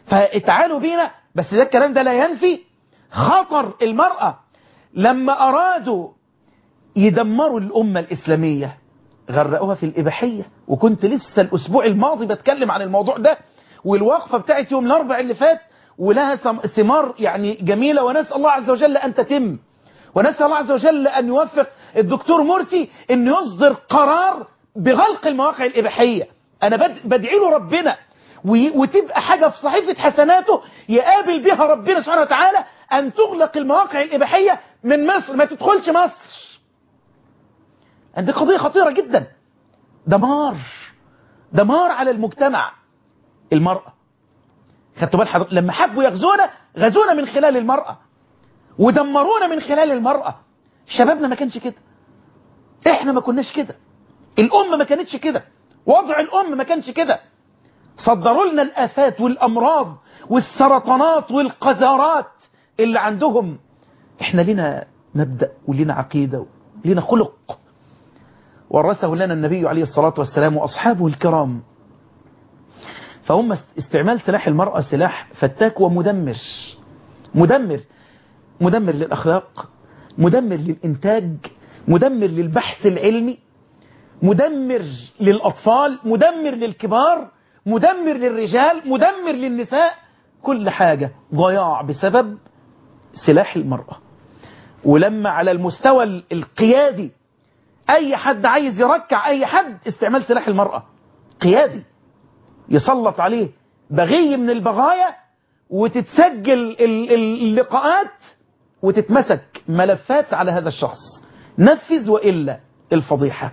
فتعالوا بينا بس ده الكلام ده لا ينفي خطر المرأة لما أرادوا يدمروا الأمة الإسلامية غرقوها في الإباحية وكنت لسه الأسبوع الماضي بتكلم عن الموضوع ده والوقفة بتاعت يوم الأربع اللي فات ولها ثمار يعني جميلة ونسأل الله عز وجل أن تتم ونسأل الله عز وجل أن يوفق الدكتور مرسي أن يصدر قرار بغلق المواقع الإباحية أنا بدعي له ربنا وتبقى حاجة في صحيفة حسناته يقابل بها ربنا سبحانه وتعالى أن تغلق المواقع الإباحية من مصر ما تدخلش مصر دي قضية خطيرة جدا دمار دمار على المجتمع المرأة خدتوا بال حضرتك لما حبوا يغزونا غزونا من خلال المرأة ودمرونا من خلال المرأة شبابنا ما كانش كده احنا ما كناش كده الأمة ما كانتش كده وضع الأم ما كانش كده صدروا لنا الآفات والأمراض والسرطانات والقذارات اللي عندهم احنا لنا مبدأ ولنا عقيدة ولنا خلق ورثه لنا النبي عليه الصلاة والسلام وأصحابه الكرام فهم استعمال سلاح المرأة سلاح فتاك ومدمر مدمر مدمر للأخلاق مدمر للإنتاج مدمر للبحث العلمي مدمر للأطفال مدمر للكبار مدمر للرجال مدمر للنساء كل حاجة ضياع بسبب سلاح المرأة ولما على المستوى القيادي أي حد عايز يركع أي حد استعمال سلاح المرأة قيادي يسلط عليه بغي من البغايا وتتسجل اللقاءات وتتمسك ملفات على هذا الشخص نفذ وإلا الفضيحة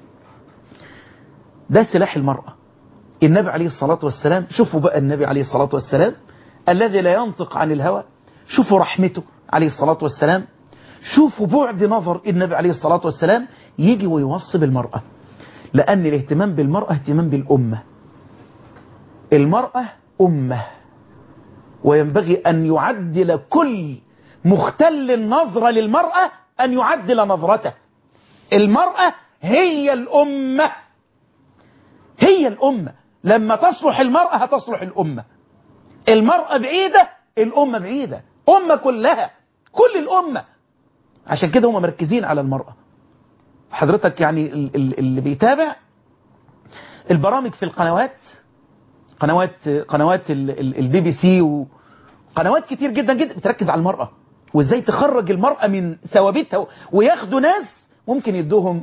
ده سلاح المرأة النبي عليه الصلاة والسلام شوفوا بقى النبي عليه الصلاة والسلام الذي لا ينطق عن الهوى شوفوا رحمته عليه الصلاة والسلام شوفوا بعد نظر النبي عليه الصلاة والسلام يجي ويوصي بالمرأة لأن الاهتمام بالمرأة اهتمام بالأمة المرأة أمة وينبغي أن يعدل كل مختل نظرة للمرأة أن يعدل نظرته المرأة هي الأمة هي الأمة لما تصلح المرأة هتصلح الأمة المرأة بعيدة الأمة بعيدة أمة كلها كل الأمة عشان كده هم مركزين على المرأة حضرتك يعني اللي بيتابع البرامج في القنوات قنوات قنوات البي بي سي وقنوات كتير جدا جدا بتركز على المرأة وازاي تخرج المرأة من ثوابتها وياخدوا ناس ممكن يدوهم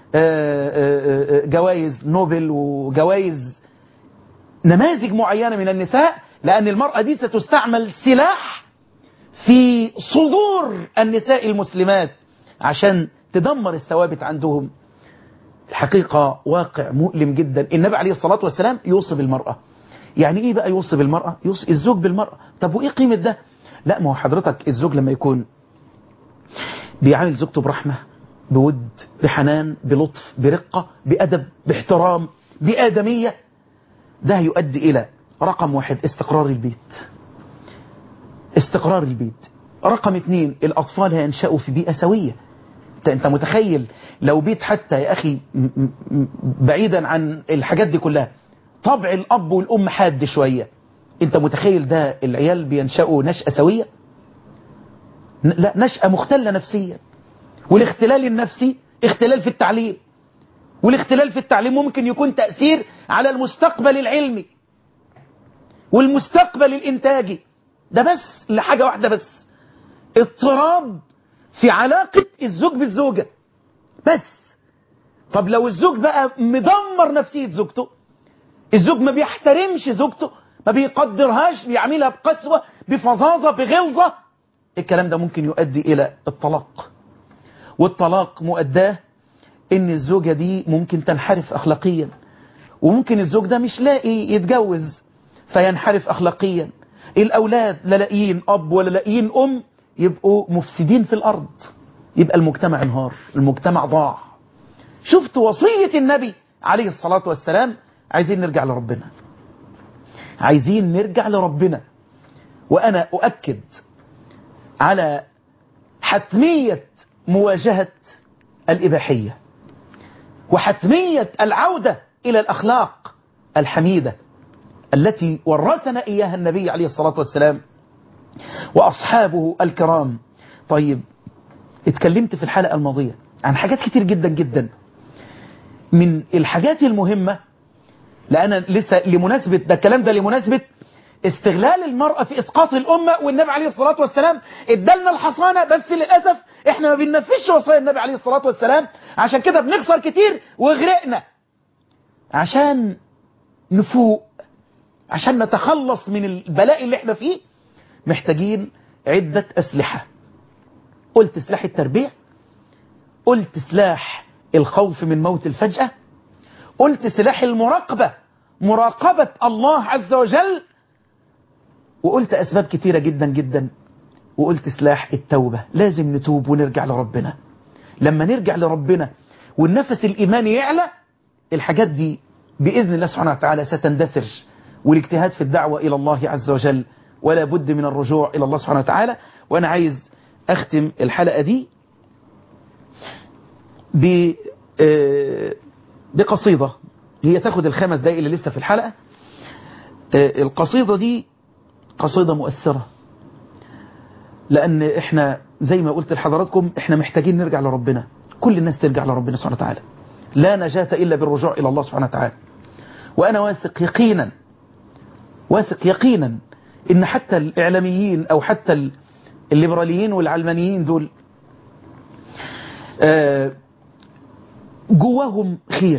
جوائز نوبل وجوائز نماذج معينة من النساء لأن المرأة دي ستستعمل سلاح في صدور النساء المسلمات عشان تدمر الثوابت عندهم الحقيقة واقع مؤلم جدا النبي عليه الصلاة والسلام يوصي بالمرأة يعني ايه بقى يوصي بالمرأة يوصي الزوج بالمرأة طب وايه قيمة ده لا ما هو حضرتك الزوج لما يكون بيعامل زوجته برحمة بود بحنان بلطف برقة بأدب باحترام بآدمية ده يؤدي إلى رقم واحد استقرار البيت استقرار البيت رقم اثنين الأطفال هينشأوا في بيئة سوية انت متخيل لو بيت حتى يا أخي بعيدا عن الحاجات دي كلها طبع الأب والأم حاد شوية انت متخيل ده العيال بينشأوا نشأة سوية لا نشأة مختلة نفسيا والاختلال النفسي اختلال في التعليم والاختلال في التعليم ممكن يكون تأثير على المستقبل العلمي والمستقبل الإنتاجي ده بس لحاجة واحدة بس اضطراب في علاقة الزوج بالزوجة بس طب لو الزوج بقى مدمر نفسية زوجته الزوج ما بيحترمش زوجته ما بيقدرهاش بيعملها بقسوة بفظاظة بغلظة الكلام ده ممكن يؤدي إلى الطلاق والطلاق مؤداه ان الزوجة دي ممكن تنحرف اخلاقيا وممكن الزوج ده مش لاقي يتجوز فينحرف اخلاقيا الاولاد لا لاقيين اب ولا لاقيين ام يبقوا مفسدين في الارض يبقى المجتمع انهار المجتمع ضاع شفت وصية النبي عليه الصلاة والسلام عايزين نرجع لربنا عايزين نرجع لربنا وانا اؤكد على حتمية مواجهة الإباحية وحتمية العودة إلى الأخلاق الحميدة التي ورثنا إياها النبي عليه الصلاة والسلام وأصحابه الكرام طيب اتكلمت في الحلقة الماضية عن حاجات كتير جدا جدا من الحاجات المهمة لأن لسه لمناسبة ده الكلام ده لمناسبة استغلال المرأة في إسقاط الأمة والنبي عليه الصلاة والسلام ادالنا الحصانة بس للأسف احنا ما بننفذش وصايا النبي عليه الصلاة والسلام عشان كده بنخسر كتير وغرقنا عشان نفوق عشان نتخلص من البلاء اللي احنا فيه محتاجين عدة أسلحة قلت سلاح التربية قلت سلاح الخوف من موت الفجأة قلت سلاح المراقبة مراقبة الله عز وجل وقلت أسباب كتيرة جدا جدا وقلت سلاح التوبة لازم نتوب ونرجع لربنا لما نرجع لربنا والنفس الإيماني يعلى الحاجات دي بإذن الله سبحانه وتعالى ستندثر والاجتهاد في الدعوة إلى الله عز وجل ولا بد من الرجوع إلى الله سبحانه وتعالى وأنا عايز أختم الحلقة دي ب بقصيدة هي تاخد الخمس دقائق اللي لسه في الحلقة القصيدة دي قصيدة مؤثرة لأن إحنا زي ما قلت لحضراتكم إحنا محتاجين نرجع لربنا كل الناس ترجع لربنا سبحانه وتعالى لا نجاة إلا بالرجوع إلى الله سبحانه وتعالى وأنا واثق يقينا واثق يقينا إن حتى الإعلاميين أو حتى الليبراليين والعلمانيين دول جواهم خير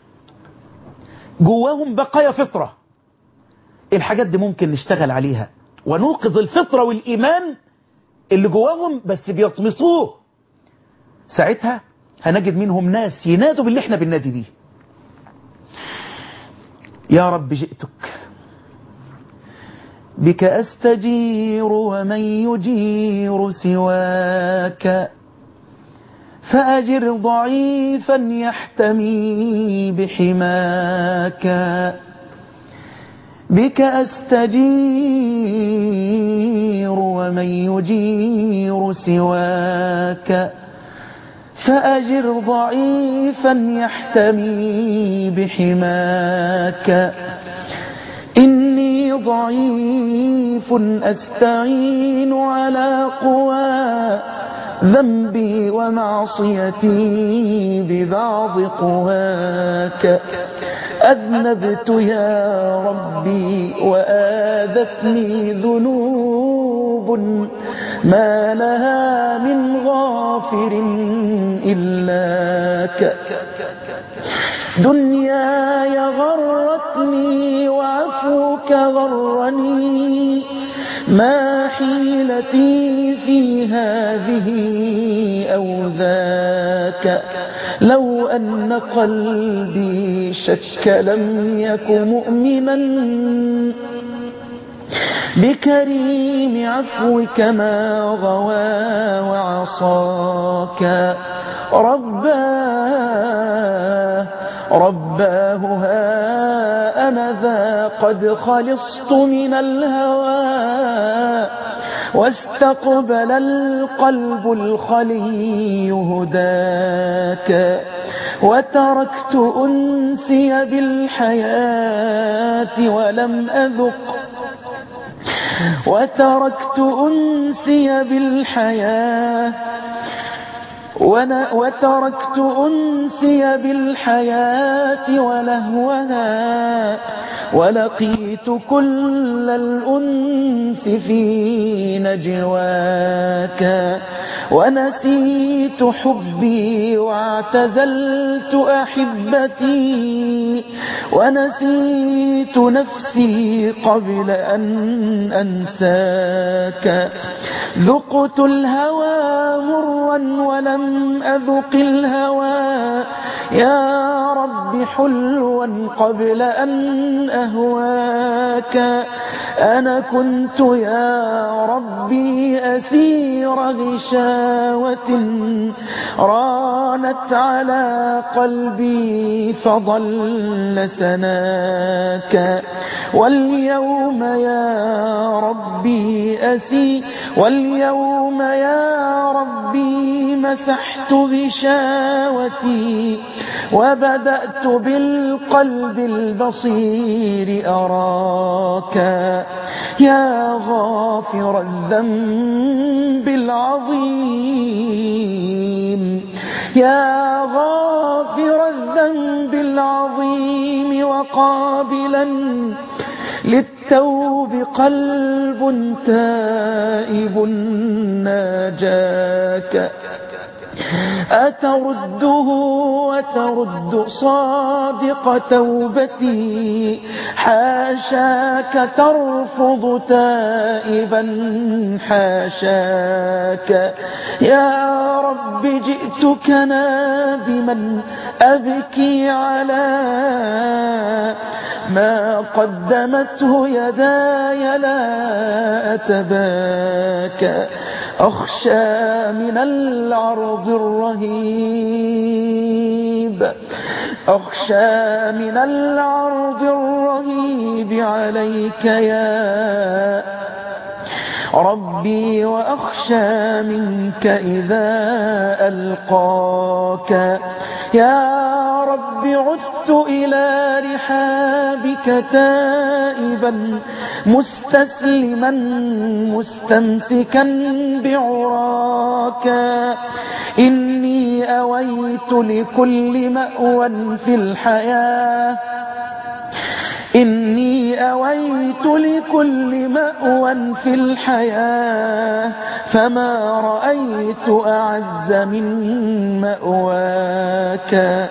جواهم بقايا فطرة الحاجات دي ممكن نشتغل عليها ونوقظ الفطرة والإيمان اللي جواهم بس بيطمسوه ساعتها هنجد منهم ناس ينادوا باللي احنا بننادي بيه يا رب جئتك بك أستجير ومن يجير سواك فأجر ضعيفا يحتمي بحماك بك أستجير ومن يجير سواك فأجر ضعيفا يحتمي بحماك إني ضعيف أستعين على قوى ذنبي ومعصيتي ببعض قواك أذنبت يا ربي وآذتني ذنوب ما لها من غافر إلاك دنياي غرتني وعفوك غرني ما حيلتي في هذه أو ذاك لو أن قلبي شك لم يك مؤمنا بكريم عفوك ما غوى وعصاك رباه رباه ها أنا ذا قد خلصت من الهوى واستقبل القلب الخلي هداك وتركت أنسي بالحياة ولم أذق وتركت أنسي بالحياة وتركت أنسي بالحياة ولهوها ولقيت كل الأنس في نجواك ونسيت حبي واعتزلت أحبتي ونسيت نفسي قبل أن أنساك ذقت الهوى مرا ولم أذق الهوى يا رب حلوا قبل أن أهواك أنا كنت يا ربي أسير غشاوة رانت على قلبي فضل سناك واليوم يا ربي أسي واليوم يا ربي مسحت بشاوتي وبدأت بالقلب البصير أراك يا غافر الذنب العظيم يا غافر الذنب العظيم وقابلا للتوب قلب تائب ناجاك أترده وترد صادق توبتي حاشاك ترفض تائبا حاشاك يا رب جئتك نادما أبكي على ما قدمته يداي لا أتباكى أخشى من العرض الرهيب أخشى من العرض الرهيب عليك يا ربي وأخشى منك إذا ألقاك يا رب عدت إلى رحابك تائبا مستسلما مستمسكا بعراك إني أويت لكل مأوى في الحياة إني أويت لكل مأوى في الحياة فما رأيت أعز من مأواك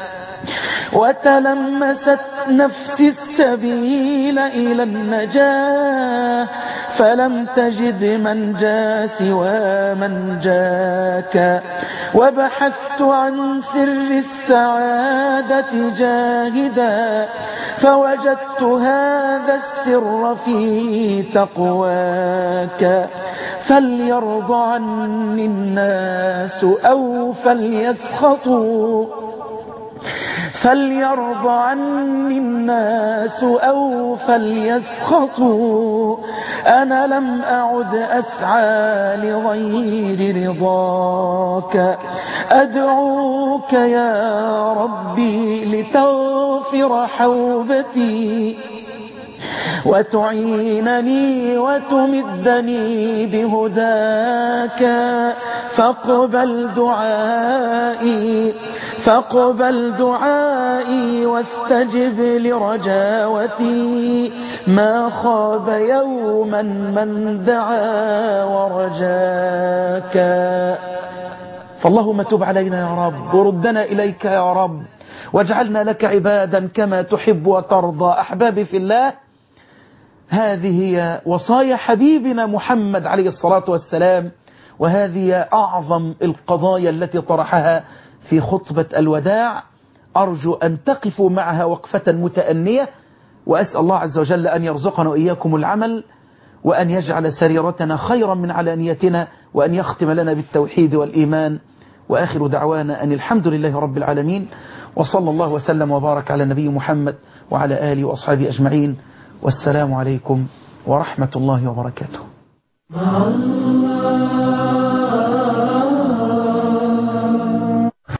وتلمست نفسي السبيل إلى النجاة فلم تجد من جاء سوى من جاك وبحثت عن سر السعادة جاهدا فوجدت هذا السر في تقواك فليرضى عني الناس أو فليسخطوا فليرضى عني الناس أو فليسخطوا أنا لم أعد أسعى لغير رضاك أدعوك يا ربي لتغفر حوبتي وتعينني وتمدني بهداك فاقبل دعائي فاقبل دعائي واستجب لرجاوتي ما خاب يوما من دعا ورجاك فاللهم تب علينا يا رب وردنا إليك يا رب واجعلنا لك عبادا كما تحب وترضى أحبابي في الله هذه هي وصايا حبيبنا محمد عليه الصلاة والسلام وهذه أعظم القضايا التي طرحها في خطبة الوداع أرجو أن تقفوا معها وقفة متأنية وأسأل الله عز وجل أن يرزقنا وإياكم العمل وأن يجعل سريرتنا خيرا من علانيتنا وأن يختم لنا بالتوحيد والإيمان وآخر دعوانا أن الحمد لله رب العالمين وصلى الله وسلم وبارك على نبي محمد وعلى آله وأصحابه أجمعين والسلام عليكم ورحمة الله وبركاته مع الله